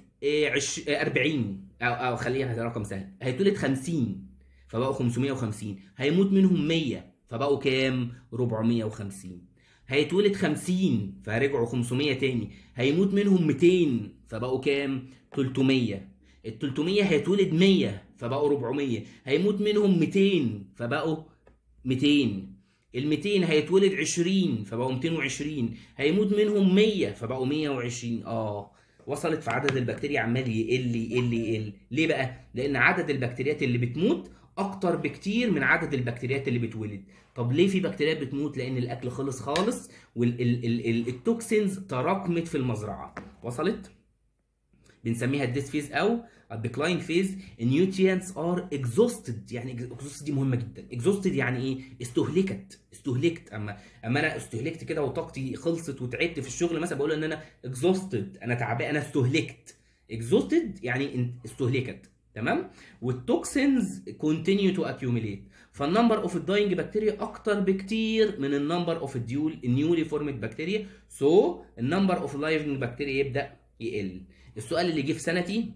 40 او او خليها رقم سهل هيتولد 50 فبقوا 550 هيموت منهم 100 فبقوا كام 450 هيتولد 50 فرجعوا 500 تاني هيموت منهم 200 فبقوا كام 300 ال 300 هيتولد 100 فبقوا 400 هيموت منهم 200 فبقوا 200 ال 200 هيتولد 20 فبقوا 220 هيموت منهم 100 فبقوا 120 اه وصلت في عدد البكتيريا عمال يقل يقل يقل ليه بقى لان عدد البكتيريات اللي بتموت اكتر بكتير من عدد البكتيريات اللي بتولد طب ليه في بكتيريات بتموت لان الاكل خلص خالص والتوكسينز تراكمت في المزرعه وصلت بنسميها الديس فيز او الديكلاين فيز النيوتريانتس ار اكزوستد يعني اكزوستد دي مهمه جدا اكزوستد يعني ايه استهلكت استهلكت اما اما انا استهلكت كده وطاقتي خلصت وتعبت في الشغل مثلا بقول ان انا اكزوستد انا تعبان انا استهلكت اكزوستد يعني استهلكت تمام والتوكسينز كونتينيو تو اكيوميليت فالنمبر اوف الداينج بكتيريا اكتر بكتير من النمبر اوف الديول النيولي فورمد بكتيريا سو النمبر اوف لايفنج بكتيريا يبدا يقل السؤال اللي جه في سنتي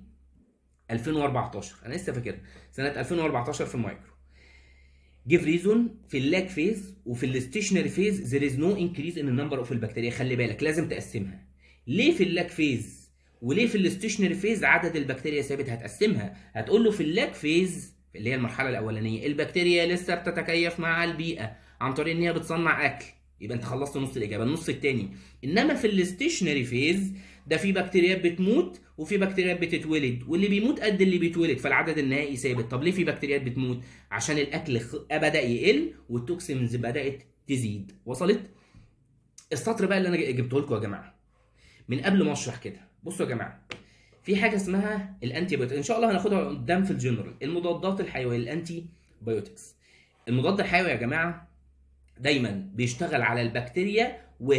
2014 انا لسه فاكرها سنه 2014 في المايكرو جيف ريزون في اللاك فيز وفي الستيشنري فيز there is no increase in the number of البكتيريا خلي بالك لازم تقسمها ليه في اللاك فيز وليه في الستيشنري فيز عدد البكتيريا ثابت هتقسمها هتقول له في اللاك فيز اللي هي المرحله الاولانيه البكتيريا لسه بتتكيف مع البيئه عن طريق ان هي بتصنع اكل يبقى انت خلصت نص الاجابه النص الثاني انما في الستيشنري فيز ده في بكتيريات بتموت وفي بكتيريات بتتولد واللي بيموت قد اللي بيتولد فالعدد النهائي ثابت طب ليه في بكتيريات بتموت عشان الاكل خ- بدا يقل والتوكسينز بدات تزيد وصلت السطر بقى اللي انا جبته لكم يا جماعه من قبل ما اشرح كده بصوا يا جماعه في حاجه اسمها الانتي بايوتيك ان شاء الله هناخدها قدام في الجنرال المضادات الحيويه الانتي بايوتكس المضاد الحيوي يا جماعه دايما بيشتغل على البكتيريا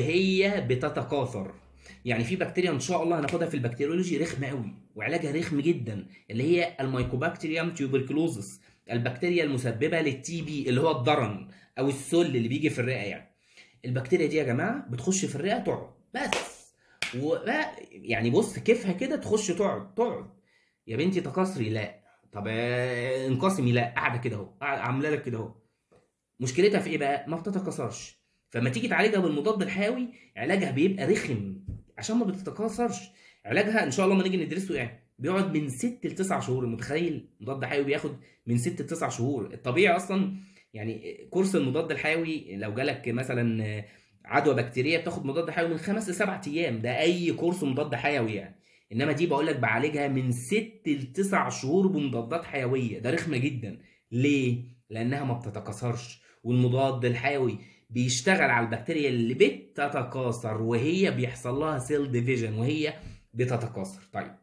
وهي بتتكاثر يعني في بكتيريا ان شاء الله هناخدها في البكتيريولوجي رخمه قوي وعلاجها رخم جدا اللي هي الميكوبكتيريوم تيوبركلوزس البكتيريا المسببه للتي بي اللي هو الضرن او السل اللي بيجي في الرئه يعني البكتيريا دي يا جماعه بتخش في الرئه تقعد بس و يعني بص كيفها كده تخش تقعد تقعد يا بنتي تكاثري لا طب آه، انقسمي لا قاعده كده اهو قاعدة- عامله لك كده اهو مشكلتها في ايه بقى ما بتتكاثرش فما تيجي تعالجها بالمضاد الحيوي علاجها بيبقى رخم عشان ما بتتكاثرش علاجها ان شاء الله ما نيجي ندرسه يعني بيقعد من 6 ل 9 شهور متخيل مضاد حيوي بياخد من 6 ل 9 شهور الطبيعي اصلا يعني كورس المضاد الحيوي لو جالك مثلا عدوى بكتيريه بتاخد مضاد حيوي من خمس لسبع ايام ده اي كورس مضاد حيوي يعني انما دي بقول لك بعالجها من 6 ل 9 شهور بمضادات حيويه ده رخمه جدا ليه لانها ما بتتكاثرش والمضاد الحيوي بيشتغل على البكتيريا اللي بتتكاثر وهي بيحصل لها سيل ديفيجن وهي بتتكاثر طيب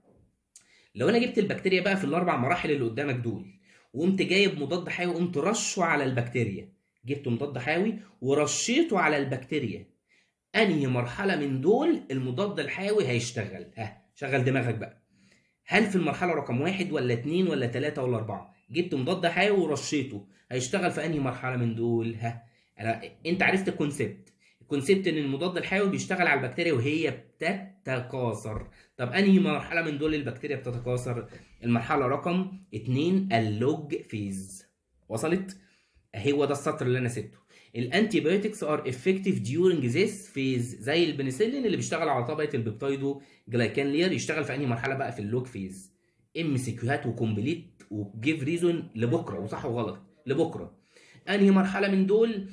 لو انا جبت البكتيريا بقى في الاربع مراحل اللي قدامك دول وقمت جايب مضاد حيوي وقمت رشه على البكتيريا جبت مضاد حيوي ورشيته على البكتيريا انهي مرحله من دول المضاد الحيوي هيشتغل ها شغل دماغك بقى هل في المرحله رقم واحد ولا اتنين ولا تلاته ولا اربعه جبت مضاد حيوي ورشيته هيشتغل في انهي مرحله من دول ها أنا... انت عرفت الكونسيبت الكونسيبت ان المضاد الحيوي بيشتغل على البكتيريا وهي بتتكاثر طب انهي مرحله من دول البكتيريا بتتكاثر المرحله رقم اتنين اللوج فيز وصلت هو ده السطر اللي انا سبته الانتي بايوتكس ار افكتيف ديورنج ذيس فيز زي البنسلين اللي بيشتغل على طبقه البيبتايدو جلايكان لير يشتغل في انهي مرحله بقى في اللوج فيز ام سيكيوهات وكومبليت وجيف ريزون لبكره وصح وغلط لبكره انهي مرحله من دول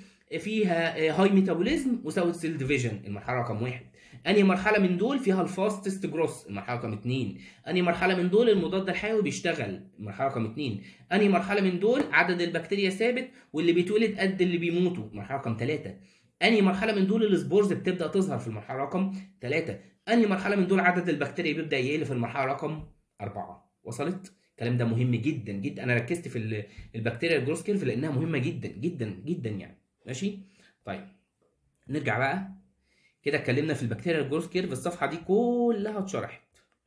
فيها هاي ميتابوليزم وساوث سيل ديفيجن المرحله رقم واحد انهي مرحله من دول فيها الفاستست جروس المرحله رقم اتنين انهي مرحله من دول المضاد الحيوي بيشتغل المرحله رقم اتنين انهي مرحله من دول عدد البكتيريا ثابت واللي بيتولد قد اللي بيموتوا المرحله رقم ثلاثة انهي مرحله من دول السبورز بتبدا تظهر في المرحله رقم ثلاثة انهي مرحله من دول عدد البكتيريا بيبدا يقل في المرحله رقم أربعة وصلت الكلام ده مهم جدا جدا انا ركزت في ال- البكتيريا الجروس كيرف لانها مهمه جدا جدا جدا يعني ماشي طيب نرجع بقى كده اتكلمنا في البكتيريا الجروس كيرف الصفحه دي كلها اتشرحت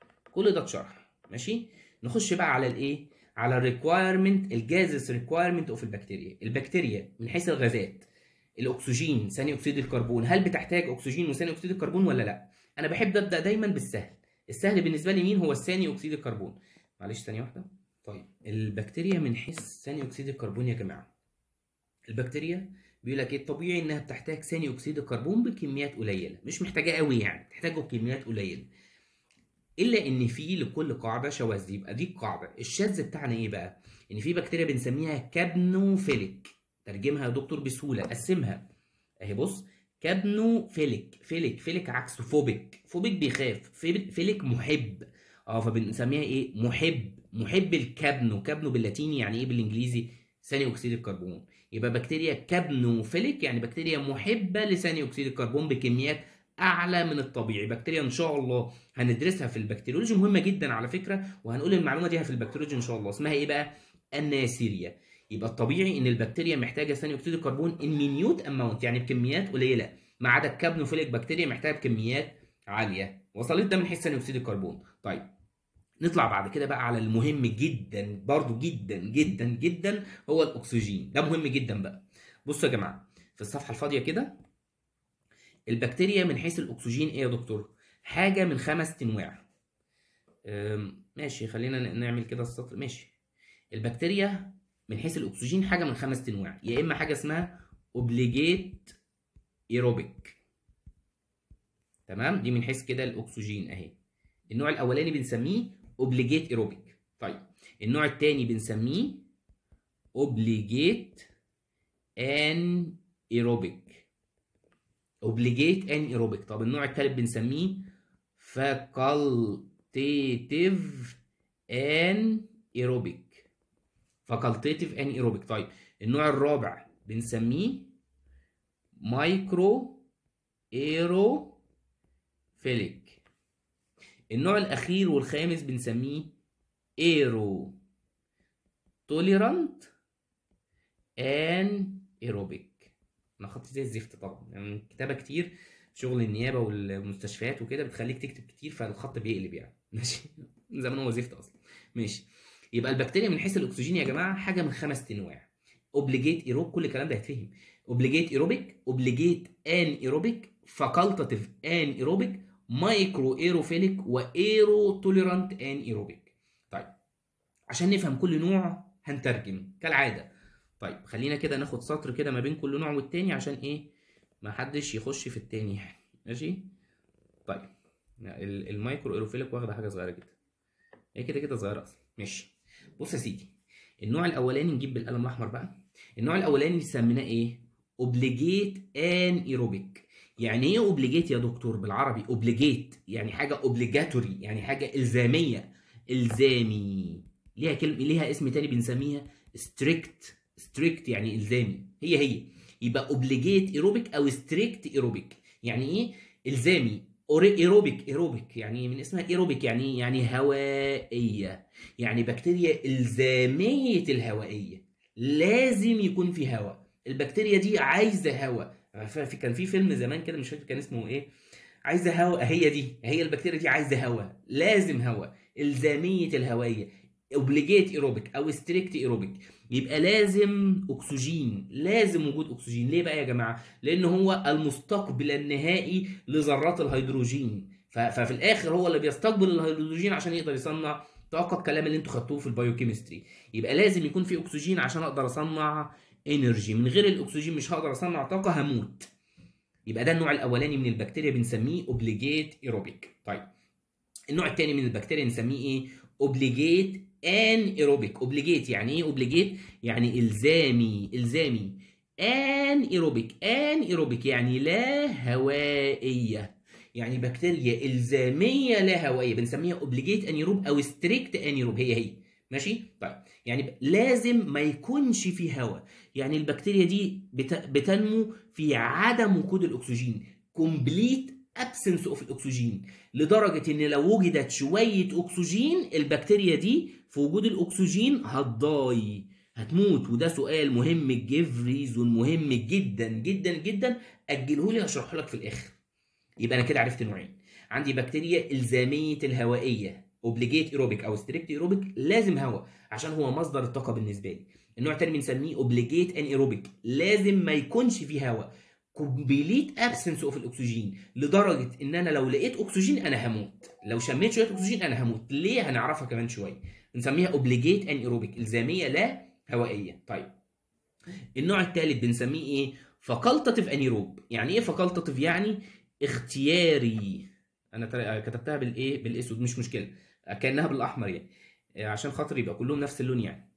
كل ده اتشرح ماشي نخش بقى على الايه على الريكوايرمنت الجازس ريكوايرمنت اوف البكتيريا البكتيريا من حيث الغازات الاكسجين ثاني اكسيد الكربون هل بتحتاج اكسجين وثاني اكسيد الكربون ولا لا انا بحب ابدا دايما بالسهل السهل بالنسبه لي مين هو الثاني اكسيد الكربون معلش ثانيه واحده طيب البكتيريا من حيث ثاني اكسيد الكربون يا جماعه البكتيريا بيقول لك ايه الطبيعي انها بتحتاج ثاني اكسيد الكربون بكميات قليله مش محتاجاه قوي يعني بتحتاجه بكميات قليله الا ان في لكل قاعده شواذ يبقى دي القاعده الشاذ بتاعنا ايه بقى ان في بكتيريا بنسميها كابنوفيليك ترجمها يا دكتور بسهوله قسمها اهي بص كابنوفيليك فيليك فيليك عكسه فوبيك فوبيك بيخاف فيب- فيليك محب اه فبنسميها ايه محب محب الكابنو كابنو باللاتيني يعني ايه بالانجليزي ثاني اكسيد الكربون يبقى بكتيريا كابنوفيليك يعني بكتيريا محبه لثاني اكسيد الكربون بكميات اعلى من الطبيعي بكتيريا ان شاء الله هندرسها في البكتيريولوجي مهمه جدا على فكره وهنقول المعلومه دي في البكتيريولوجي ان شاء الله اسمها ايه بقى الناسيريا يبقى الطبيعي ان البكتيريا محتاجه ثاني اكسيد الكربون ان مينيوت اماونت يعني بكميات قليله ما عدا الكابنوفيليك بكتيريا محتاجه بكميات عاليه وصلت ده من حيث ثاني اكسيد الكربون طيب نطلع بعد كده بقى على المهم جدا برضو جدا جدا جدا هو الاكسجين ده مهم جدا بقى بصوا يا جماعه في الصفحه الفاضيه كده البكتيريا من حيث الاكسجين ايه يا دكتور حاجه من خمس انواع أم، ماشي خلينا ن- نعمل كده السطر ماشي البكتيريا من حيث الاكسجين حاجه من خمس انواع يا اما حاجه اسمها اوبليجيت ايروبيك تمام دي من حيث كده الاكسجين اهي النوع الاولاني بنسميه اوبليجيت ايروبيك طيب النوع الثاني بنسميه اوبليجيت ان ايروبيك اوبليجيت ان ايروبيك طب النوع الثالث بنسميه facultative anaerobic facultative anaerobic طيب النوع الرابع بنسميه مايكرو ايروفيليك النوع الاخير والخامس بنسميه ايرو توليرانت ان ايروبيك انا خطي زي الزفت طبعا يعني كتابه كتير شغل النيابه والمستشفيات وكده بتخليك تكتب كتير فالخط بيقلب يعني ماشي زمان هو زفت اصلا ماشي يبقى البكتيريا من حيث الاكسجين يا جماعه حاجه من خمس انواع اوبليجيت ايروب كل الكلام ده هيتفهم اوبليجيت ايروبيك اوبليجيت ان ايروبيك فاكولتاتيف ان ايروبيك مايكرو ايروفيليك وايرو توليرانت ان ايروبيك طيب عشان نفهم كل نوع هنترجم كالعاده طيب خلينا كده ناخد سطر كده ما بين كل نوع والتاني عشان ايه ما حدش يخش في التاني يعني ماشي طيب المايكرو ايروفيليك واخده حاجه صغيره جدا هي كده كده صغيره اصلا ماشي بص يا سيدي النوع الاولاني نجيب بالقلم الاحمر بقى النوع الاولاني سميناه ايه اوبليجيت ان ايروبيك يعني ايه اوبليجيت يا دكتور بالعربي اوبليجيت يعني حاجه اوبليجاتوري يعني حاجه الزاميه الزامي ليها كلمه ليها اسم تاني بنسميها ستريكت ستريكت يعني الزامي هي هي يبقى اوبليجيت ايروبيك او ستريكت ايروبيك يعني ايه الزامي ايروبيك ايروبيك يعني من اسمها ايروبيك يعني يعني هوائيه يعني بكتيريا الزاميه الهوائيه لازم يكون في هواء البكتيريا دي عايزه هواء في كان في فيلم زمان كده مش فاكر كان اسمه ايه عايزه هواء هي دي هي البكتيريا دي عايزه هواء لازم هواء الزاميه الهوائيه اوبليجيت ايروبيك او ستريكت ايروبيك يبقى لازم اكسجين لازم وجود اكسجين ليه بقى يا جماعه لان هو المستقبل النهائي لذرات الهيدروجين ففي الاخر هو اللي بيستقبل الهيدروجين عشان يقدر يصنع طاقه الكلام اللي انتوا خدتوه في البايوكيمستري يبقى لازم يكون في اكسجين عشان اقدر اصنع انرجي من غير الاكسجين مش هقدر اصنع طاقه هموت يبقى ده النوع الاولاني من البكتيريا بنسميه اوبليجيت ايروبيك طيب النوع الثاني من البكتيريا نسميه ايه اوبليجيت ان ايروبيك اوبليجيت يعني ايه اوبليجيت يعني الزامي الزامي ان ايروبيك ان ايروبيك يعني لا هوائيه يعني بكتيريا الزاميه لا هوائيه بنسميها اوبليجيت انيروب او ستريكت انيروب هي هي ماشي طيب يعني لازم ما يكونش في هواء يعني البكتيريا دي بتنمو في عدم وجود الاكسجين كومبليت ابسنس اوف الاكسجين لدرجه ان لو وجدت شويه اكسجين البكتيريا دي في وجود الاكسجين هتضاي هتموت وده سؤال مهم جيف ريزون مهم جدا جدا جدا اجله لي هشرحه لك في الاخر يبقى انا كده عرفت نوعين عندي بكتيريا الزاميه الهوائيه اوبليجيت ايروبيك او ستريكت ايروبيك لازم هواء عشان هو مصدر الطاقه بالنسبه لي النوع الثاني بنسميه اوبليجيت ان ايروبيك لازم ما يكونش فيه هواء كومبليت ابسنس اوف الاكسجين لدرجه ان انا لو لقيت اكسجين انا هموت لو شميت شويه اكسجين انا هموت ليه هنعرفها كمان شويه بنسميها اوبليجيت ان ايروبيك الزاميه لا هوائيه طيب النوع الثالث بنسميه ايه فاكولتاتيف انيروب يعني ايه فاكولتاتيف يعني اختياري انا كتبتها بالايه بالاسود مش مشكله كانها بالاحمر يعني عشان خاطر يبقى كلهم نفس اللون يعني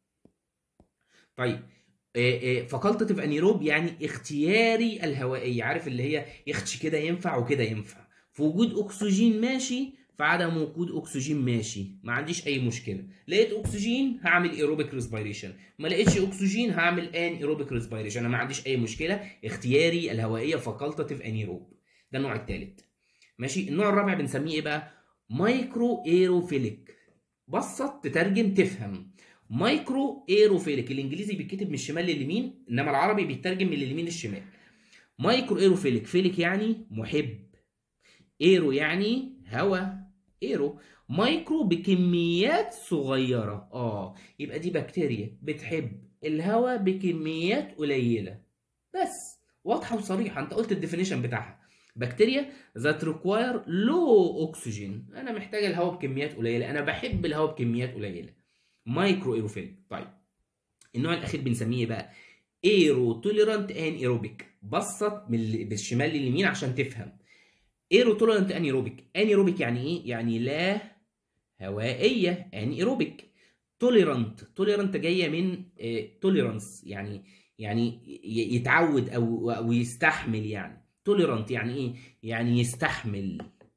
طيب فاكولتاتيف انيروب يعني اختياري الهوائيه عارف اللي هي يختش كده ينفع وكده ينفع في وجود اكسجين ماشي في عدم وجود اكسجين ماشي ما عنديش اي مشكله لقيت اكسجين هعمل ايروبيك ريسبيريشن ما لقيتش اكسجين هعمل ان ايروبيك ريسبيريشن انا ما عنديش اي مشكله اختياري الهوائيه فاكولتاتيف انيروب ده النوع الثالث ماشي النوع الرابع بنسميه ايه بقى مايكرو ايروفيليك بسط تترجم تفهم مايكرو ايروفيليك الانجليزي بيتكتب من الشمال لليمين انما العربي بيترجم من اليمين للشمال مايكرو ايروفيليك فيليك يعني محب ايرو يعني هوا ايرو مايكرو بكميات صغيرة اه يبقى دي بكتيريا بتحب الهواء بكميات قليلة بس واضحة وصريحة انت قلت الديفينيشن بتاعها بكتيريا ذات ريكواير لو اكسجين انا محتاج الهواء بكميات قليله انا بحب الهواء بكميات قليله مايكرو ايروفيل طيب النوع الاخير بنسميه بقى ايرو توليرانت ان ايروبيك بسط من بالشمال لليمين عشان تفهم ايرو توليرانت ان ايروبيك ان ايروبيك يعني ايه يعني لا هوائيه ان ايروبيك توليرانت توليرانت جايه من توليرانس يعني يعني يتعود او او يستحمل يعني توليرانت يعني ايه يعني يستحمل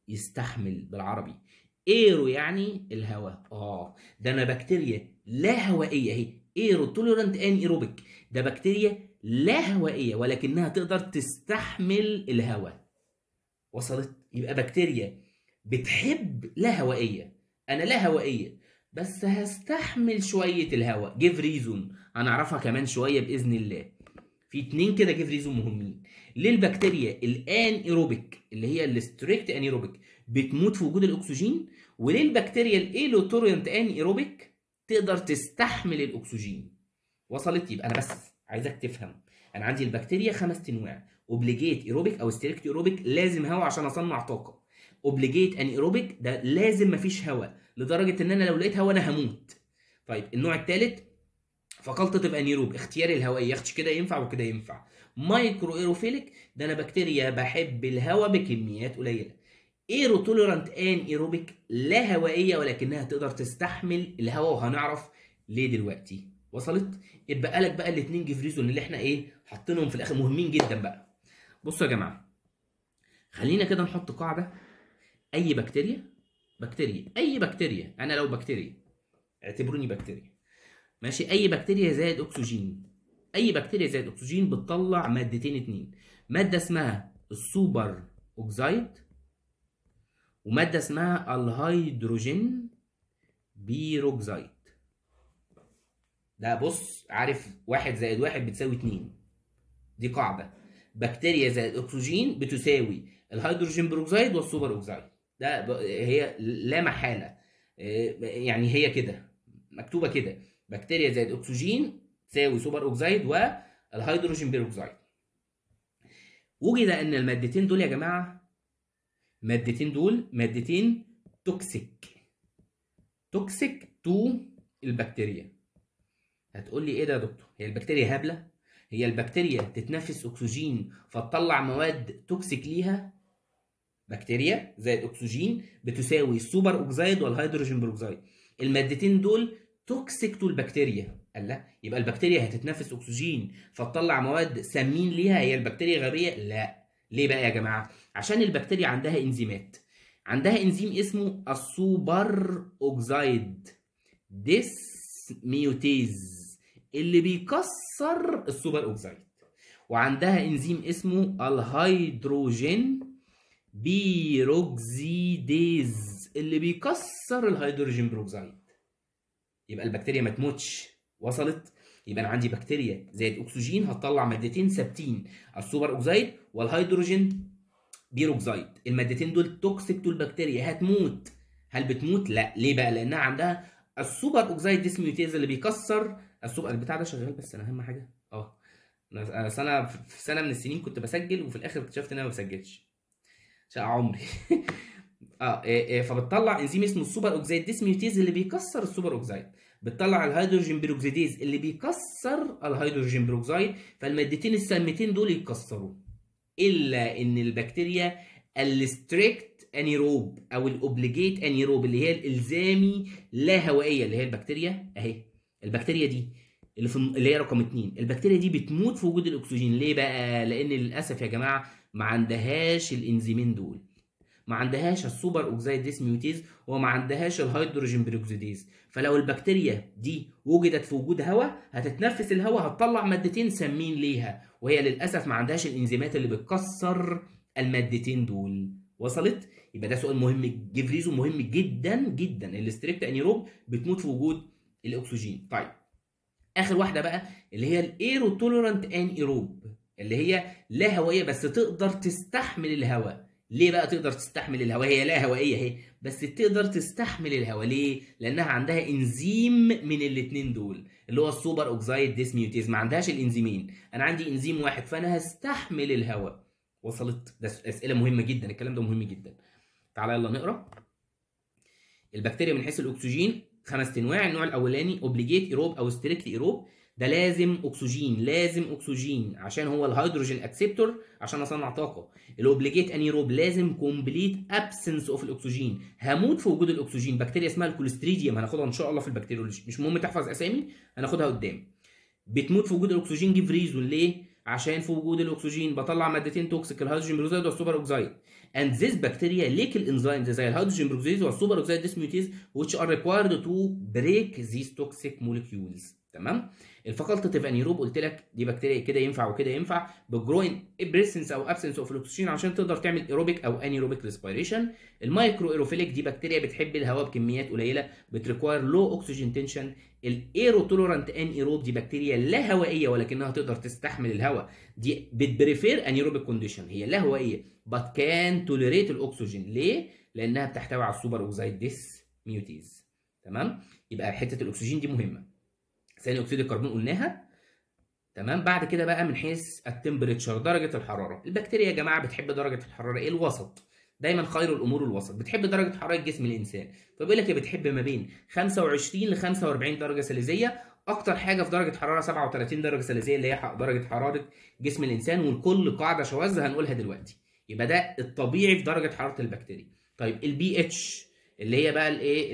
يستحمل بالعربي ايرو يعني الهواء اه ده انا بكتيريا لا هوائيه اهي ايرو توليرانت ان ايروبيك ده بكتيريا لا هوائيه ولكنها تقدر تستحمل الهواء وصلت يبقى بكتيريا بتحب لا هوائيه انا لا هوائيه بس هستحمل شويه الهواء جيف ريزون هنعرفها كمان شويه باذن الله في اتنين كده جيف ريزون مهمين ليه البكتيريا الان ايروبيك اللي هي الستريكت انيروبيك بتموت في وجود الاكسجين وليه البكتيريا الايلوتورينت ان ايروبيك تقدر تستحمل الاكسجين وصلت يبقى انا بس عايزك تفهم انا عندي البكتيريا خمس انواع اوبليجيت ايروبيك او ستريكت ايروبيك لازم هواء عشان اصنع طاقه اوبليجيت ان ايروبيك ده لازم مفيش هواء لدرجه ان انا لو لقيت هواء انا هموت طيب النوع الثالث فقلت تبقى نيروب اختياري الهوائي ياخدش كده ينفع وكده ينفع مايكرو ايروفيليك ده انا بكتيريا بحب الهواء بكميات قليله ايرو توليرانت ان ايروبيك لا هوائيه ولكنها تقدر تستحمل الهواء وهنعرف ليه دلوقتي وصلت يبقى لك بقى الاثنين جفريزون اللي احنا ايه حاطينهم في الاخر مهمين جدا بقى بصوا يا جماعه خلينا كده نحط قاعده اي بكتيريا بكتيريا اي بكتيريا انا لو بكتيريا اعتبروني بكتيريا ماشي اي بكتيريا زائد اكسجين اي بكتيريا زائد اكسجين بتطلع مادتين اتنين ماده اسمها السوبر اوكسايد وماده اسمها الهيدروجين بيروكسايد ده بص عارف واحد زائد واحد بتساوي اتنين دي قاعده بكتيريا زائد اكسجين بتساوي الهيدروجين بيروكسايد والسوبر اوكسايد ده هي لا محاله يعني هي كده مكتوبه كده بكتيريا زائد اكسجين تساوي سوبر اوكسايد والهيدروجين بيروكسايد وجد ان المادتين دول يا جماعه مادتين دول مادتين توكسيك توكسيك تو البكتيريا هتقول لي ايه ده يا دكتور هي البكتيريا هبله هي البكتيريا تتنفس اكسجين فتطلع مواد توكسيك ليها بكتيريا زائد اكسجين بتساوي السوبر اوكسايد والهيدروجين بيروكسايد المادتين دول توكسيك تو البكتيريا قال لا يبقى البكتيريا هتتنفس اكسجين فتطلع مواد سامين ليها هي البكتيريا غبيه لا ليه بقى يا جماعه عشان البكتيريا عندها انزيمات عندها انزيم اسمه السوبر اوكسايد ديسميوتيز اللي بيكسر السوبر اوكسايد وعندها انزيم اسمه الهيدروجين بيروكسيديز اللي بيكسر الهيدروجين بيروكسايد يبقى البكتيريا ما تموتش وصلت يبقى انا عندي بكتيريا زائد اكسجين هتطلع مادتين ثابتين السوبر اوكسايد والهيدروجين بيروكسايد المادتين دول توكسيك تو البكتيريا هتموت هل بتموت لا ليه بقى لانها عندها السوبر اوكسايد ديسميوتيز اللي بيكسر السوبر البتاع ده شغال بس انا اهم حاجه اه انا سنه في سنه من السنين كنت بسجل وفي الاخر اكتشفت ان انا ما بسجلش شقى عمري اه إيه إيه فبتطلع انزيم اسمه السوبر اوكسيد ديسميوتيز اللي بيكسر السوبر اوكسيد بتطلع الهيدروجين بيروكسيديز اللي بيكسر الهيدروجين بيروكسيد فالمادتين السامتين دول يتكسروا الا ان البكتيريا الستريكت انيروب او الاوبليجيت انيروب اللي هي الالزامي لا هوائيه اللي هي البكتيريا اهي البكتيريا دي اللي في اللي هي رقم اتنين البكتيريا دي بتموت في وجود الاكسجين ليه بقى لان للاسف يا جماعه ما عندهاش الانزيمين دول ما عندهاش السوبر اوكسيد ديسميوتيز وما عندهاش الهيدروجين بيروكسيديز فلو البكتيريا دي وجدت في وجود هواء هتتنفس الهواء هتطلع مادتين سامين ليها وهي للاسف ما عندهاش الانزيمات اللي بتكسر المادتين دول وصلت يبقى ده سؤال مهم جفريزو مهم جدا جدا الاستريكت انيروب بتموت في وجود الاكسجين طيب اخر واحده بقى اللي هي الايرو توليرانت ان ايروب اللي هي لا هوائيه بس تقدر تستحمل الهواء ليه بقى تقدر تستحمل الهواء هي لا هوائيه اهي بس تقدر تستحمل الهواء ليه لانها عندها انزيم من الاثنين دول اللي هو السوبر اوكسايد ديسميوتيز ما عندهاش الانزيمين انا عندي انزيم واحد فانا هستحمل الهواء وصلت ده اسئله مهمه جدا الكلام ده مهم جدا تعالى يلا نقرا البكتيريا من حيث الاكسجين خمس انواع النوع الاولاني اوبليجيت ايروب او ستريكتلي ايروب ده لازم اكسجين لازم اكسجين عشان هو الهيدروجين اكسبتور عشان اصنع طاقه الاوبليجيت انيروب لازم كومبليت ابسنس اوف الاكسجين هموت في وجود الاكسجين بكتيريا اسمها الكوليستريديوم هناخدها ان شاء الله في البكتيريولوجي مش مهم تحفظ اسامي هناخدها قدام بتموت في وجود الاكسجين جيف ريزون ليه عشان في وجود الاكسجين بطلع مادتين توكسيك الهيدروجين بيروكسيد والسوبر اوكسيد and this bacteria ليك الانزيمز زي الهيدروجين بيروكسيد والسوبر اوكسيد ديسميوتيز which are required to break these toxic molecules تمام الفاكولتيف انيروب قلت لك دي بكتيريا كده ينفع وكده ينفع بجروين بريسنس او ابسنس اوف الاكسجين عشان تقدر تعمل ايروبيك او انيروبيك ريسبيريشن المايكرو ايروفيليك دي بكتيريا بتحب الهواء بكميات قليله بتريكواير لو اوكسجين تنشن الايرو تولورانت ان ايروب دي بكتيريا لا هوائيه ولكنها تقدر تستحمل الهواء دي بتبريفير انيروبيك كونديشن هي لا هوائيه بات كان توليريت الاكسجين ليه لانها بتحتوي على السوبر اوكسيد ديس ميوتيز تمام يبقى حته الاكسجين دي مهمه ثاني اكسيد الكربون قلناها تمام بعد كده بقى من حيث التمبريتشر درجه الحراره البكتيريا يا جماعه بتحب درجه الحراره ايه الوسط دايما خير الامور الوسط بتحب درجه حراره جسم الانسان فبيقول لك بتحب ما بين 25 ل 45 درجه سليزيه اكتر حاجه في درجه حراره 37 درجه سليزيه اللي هي درجه حراره جسم الانسان ولكل قاعده شواذ هنقولها دلوقتي يبقى ده الطبيعي في درجه حراره البكتيريا طيب البي اتش اللي هي بقى الايه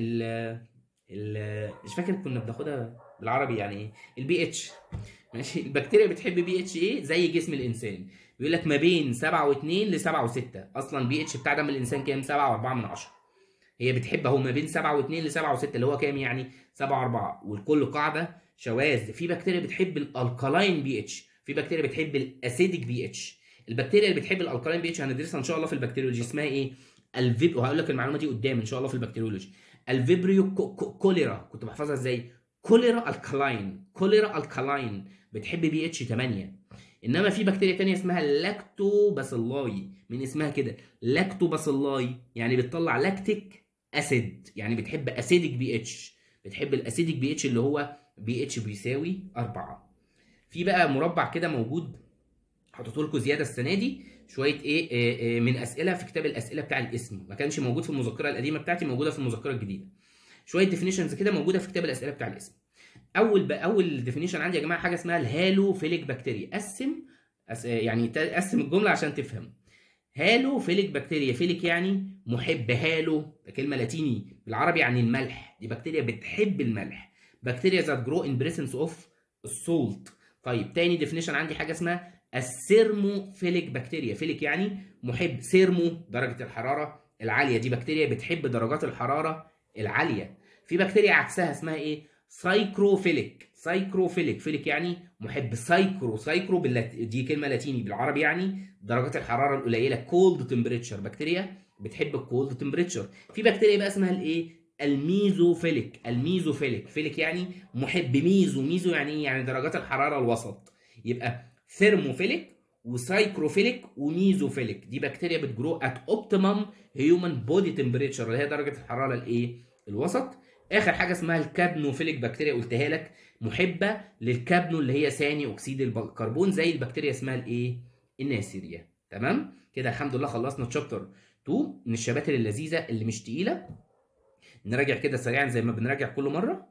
مش فاكر كنا بناخدها بالعربي يعني ايه البي اتش ماشي البكتيريا بتحب بي اتش ايه زي جسم الانسان بيقول لك ما بين 7 و2 ل 7 و6 اصلا بي اتش بتاع دم الانسان كام 7 و4 من 10 هي بتحب اهو ما بين 7 و2 ل 7 و6 اللي هو كام يعني 7 و4 والكل قاعده شواذ في بكتيريا بتحب الالكالاين بي اتش في بكتيريا بتحب الاسيديك بي اتش البكتيريا اللي بتحب الالكالاين بي اتش هندرسها ان شاء الله في البكتيريولوجي اسمها ايه الفيب وهقول لك المعلومه دي قدام ان شاء الله في البكتيريولوجي الفيبريو كوليرا كنت بحفظها ازاي كوليرا الكالاين كوليرا الكالاين بتحب بي اتش 8 انما في بكتيريا تانية اسمها لاكتوباسيلاي من اسمها كده لاكتوباسيلاي يعني بتطلع لاكتيك اسيد يعني بتحب اسيدك بي اتش بتحب الاسيدك بي اتش اللي هو بي اتش بيساوي 4 في بقى مربع كده موجود حطيته لكم زياده السنه دي شويه ايه, إيه, إيه من اسئله في كتاب الاسئله بتاع الاسم ما كانش موجود في المذكره القديمه بتاعتي موجوده في المذكره الجديده شويه ديفينيشنز كده موجوده في كتاب الاسئله بتاع الاسم اول اول ديفينيشن عندي يا جماعه حاجه اسمها الهالوفيليك بكتيريا قسم يعني قسم الجمله عشان تفهم هالوفيليك بكتيريا فيليك يعني محب هالو ده كلمه لاتيني بالعربي يعني الملح دي بكتيريا بتحب الملح بكتيريا ذات جرو ان بريسنس اوف السولت طيب تاني ديفينيشن عندي حاجه اسمها السيرموفيليك بكتيريا فيليك يعني محب سيرمو درجه الحراره العاليه دي بكتيريا بتحب درجات الحراره العاليه في بكتيريا عكسها اسمها ايه سايكروفيليك سايكروفيليك فيليك يعني محب سايكرو سايكرو باللات... دي كلمه لاتيني بالعربي يعني درجات الحراره القليله كولد تمبريتشر بكتيريا بتحب الكولد تمبريتشر في بكتيريا بقى اسمها الايه الميزوفيليك الميزوفيليك فيليك يعني محب ميزو ميزو يعني ايه يعني درجات الحراره الوسط يبقى ثيرموفيليك وسايكروفيليك وميزوفيليك دي بكتيريا بتجرو ات اوبتيمم هيومن بودي تمبريتشر اللي هي درجه الحراره الايه الوسط اخر حاجه اسمها الكابنوفيليك بكتيريا قلتها لك محبه للكابنو اللي هي ثاني اكسيد الكربون زي البكتيريا اسمها الايه الناسيريا تمام كده الحمد لله خلصنا تشابتر 2 من الشباتر اللذيذه اللي مش تقيله نراجع كده سريعا زي ما بنراجع كل مره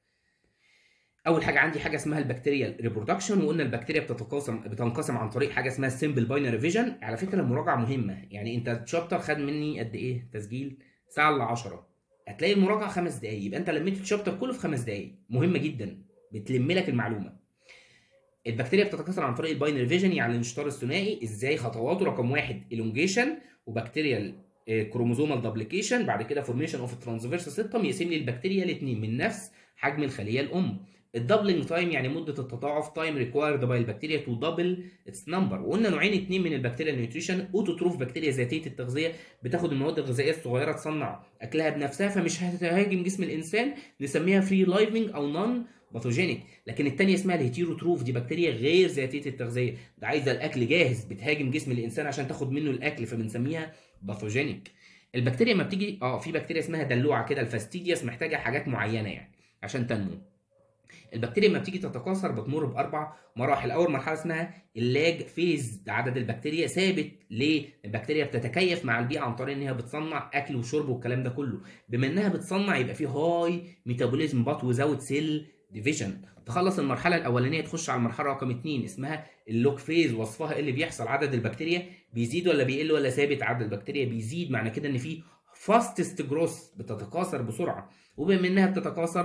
اول حاجه عندي حاجه اسمها البكتيريا ريبرودكشن وقلنا البكتيريا بتتقاسم بتنقسم عن طريق حاجه اسمها السمبل باينري فيجن على فكره المراجعه مهمه يعني انت الشابتر خد مني قد ايه تسجيل ساعه الا 10 هتلاقي المراجعه خمس دقائق يبقى انت لميت الشابتر كله في خمس دقائق مهمه جدا بتلم لك المعلومه البكتيريا بتتكاثر عن طريق الباينري فيجن يعني الانشطار الثنائي ازاي خطواته رقم واحد الونجيشن وبكتيريا كروموزومال دابليكيشن بعد كده فورميشن اوف ترانسفيرس سيستم يقسم لي البكتيريا الاثنين من نفس حجم الخليه الام الدبلنج تايم يعني مده التضاعف تايم ريكوايرد باي البكتيريا تو دبل اتس نمبر وقلنا نوعين اثنين من البكتيريا النيوتريشن اوتوتروف بكتيريا ذاتيه التغذيه بتاخد المواد الغذائيه الصغيره تصنع اكلها بنفسها فمش هتهاجم جسم الانسان نسميها فري لايفنج او نون باثوجينيك لكن الثانيه اسمها الهيتيروتروف دي بكتيريا غير ذاتيه التغذيه ده عايزه الاكل جاهز بتهاجم جسم الانسان عشان تاخد منه الاكل فبنسميها باثوجينيك البكتيريا ما بتيجي اه في بكتيريا اسمها دلوعه كده الفاستيدياس محتاجه حاجات معينه يعني عشان تنمو البكتيريا لما بتيجي تتكاثر بتمر باربع مراحل اول مرحله اسمها اللاج فيز عدد البكتيريا ثابت ليه البكتيريا بتتكيف مع البيئه عن طريق ان هي بتصنع اكل وشرب والكلام ده كله بما انها بتصنع يبقى في هاي ميتابوليزم بات وزاوت سيل ديفيجن تخلص المرحله الاولانيه تخش على المرحله رقم 2 اسمها اللوك فيز وصفها ايه اللي بيحصل عدد البكتيريا بيزيد ولا بيقل ولا ثابت عدد البكتيريا بيزيد معنى كده ان في فاستست جروس بتتكاثر بسرعه وبما انها بتتكاثر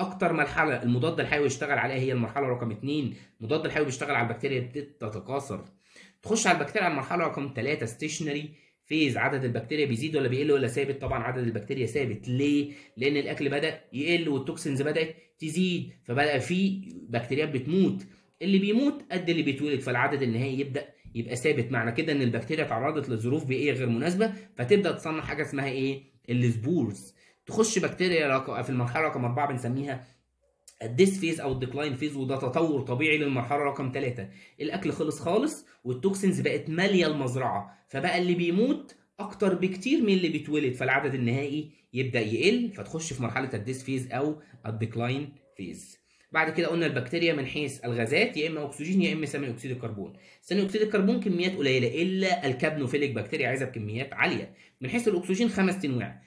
اكتر مرحله المضاد الحيوي يشتغل عليها هي المرحله رقم 2 المضاد الحيوي بيشتغل على البكتيريا بتتكاثر تخش على البكتيريا على المرحله رقم 3 ستيشنري فيز عدد البكتيريا بيزيد ولا بيقل ولا ثابت طبعا عدد البكتيريا ثابت ليه لان الاكل بدا يقل والتوكسينز بدات تزيد فبدا في بكتيريا بتموت اللي بيموت قد اللي بيتولد فالعدد النهائي يبدا يبقى ثابت معنى كده ان البكتيريا تعرضت لظروف بيئيه غير مناسبه فتبدا تصنع حاجه اسمها ايه السبورز تخش بكتيريا في المرحله رقم 4 بنسميها الديس فيز او الديكلاين فيز وده تطور طبيعي للمرحله رقم 3 الاكل خلص خالص والتوكسينز بقت ماليه المزرعه فبقى اللي بيموت اكتر بكتير من اللي بيتولد فالعدد النهائي يبدا يقل فتخش في مرحله الديس فيز او الديكلاين فيز بعد كده قلنا البكتيريا من حيث الغازات يا اما اكسجين يا اما ثاني اكسيد الكربون ثاني اكسيد الكربون كميات قليله الا الكابنوفيليك بكتيريا عايزه بكميات عاليه من حيث الاكسجين خمس انواع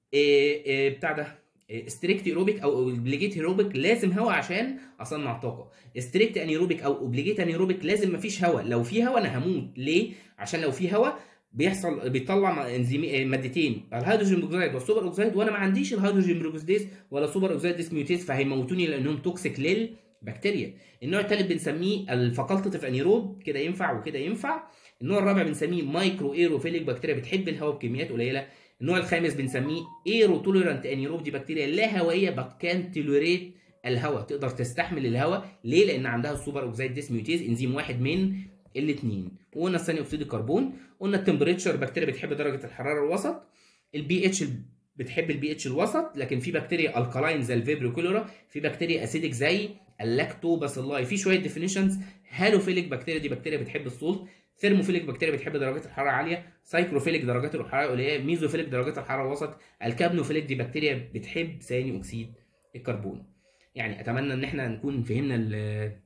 إيه إيه بتاع ده ستريكت ايروبيك او اوبليجيت ايروبيك لازم هواء عشان اصنع طاقه ستريكت انيروبيك او اوبليجيت انيروبيك لازم مفيش هواء لو في هواء انا هموت ليه عشان لو في هواء بيحصل بيطلع انزيم مادتين الهيدروجين بروكسيد والسوبر اوكسيد وانا ما عنديش الهيدروجين بروكسيديز ولا سوبر اوكسيد ديسميوتيز فهيموتوني لانهم توكسيك للبكتيريا النوع الثالث بنسميه الفاكولتيف انيروب كده ينفع وكده ينفع النوع الرابع بنسميه مايكرو ايروفيليك بكتيريا بتحب الهواء بكميات قليله النوع الخامس بنسميه ايرو توليرانت انيروب دي بكتيريا لا هوائيه بس كان توليريت الهواء تقدر تستحمل الهواء ليه لان عندها السوبر اوكسيد ديسميوتيز انزيم واحد من الاثنين وقلنا ثاني اكسيد الكربون قلنا التمبريتشر بكتيريا بتحب درجه الحراره الوسط البي اتش بتحب البي اتش الوسط لكن في بكتيريا الكالاين زي الفيبريكولورا في بكتيريا اسيدك زي اللاكتوباسيلاي في شويه ديفينيشنز هالوفيليك بكتيريا دي بكتيريا بتحب الصوت ثيرموفيليك بكتيريا بتحب درجات الحراره عاليه سايكروفيليك درجات الحراره قليله ميزوفيليك درجات الحراره وسط الكابنوفيليك دي بكتيريا بتحب ثاني اكسيد الكربون يعني اتمنى ان احنا نكون فهمنا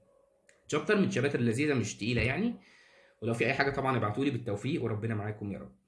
الشابتر من الشباتر اللذيذه مش تقيله يعني ولو في اي حاجه طبعا ابعتولي بالتوفيق وربنا معاكم يا رب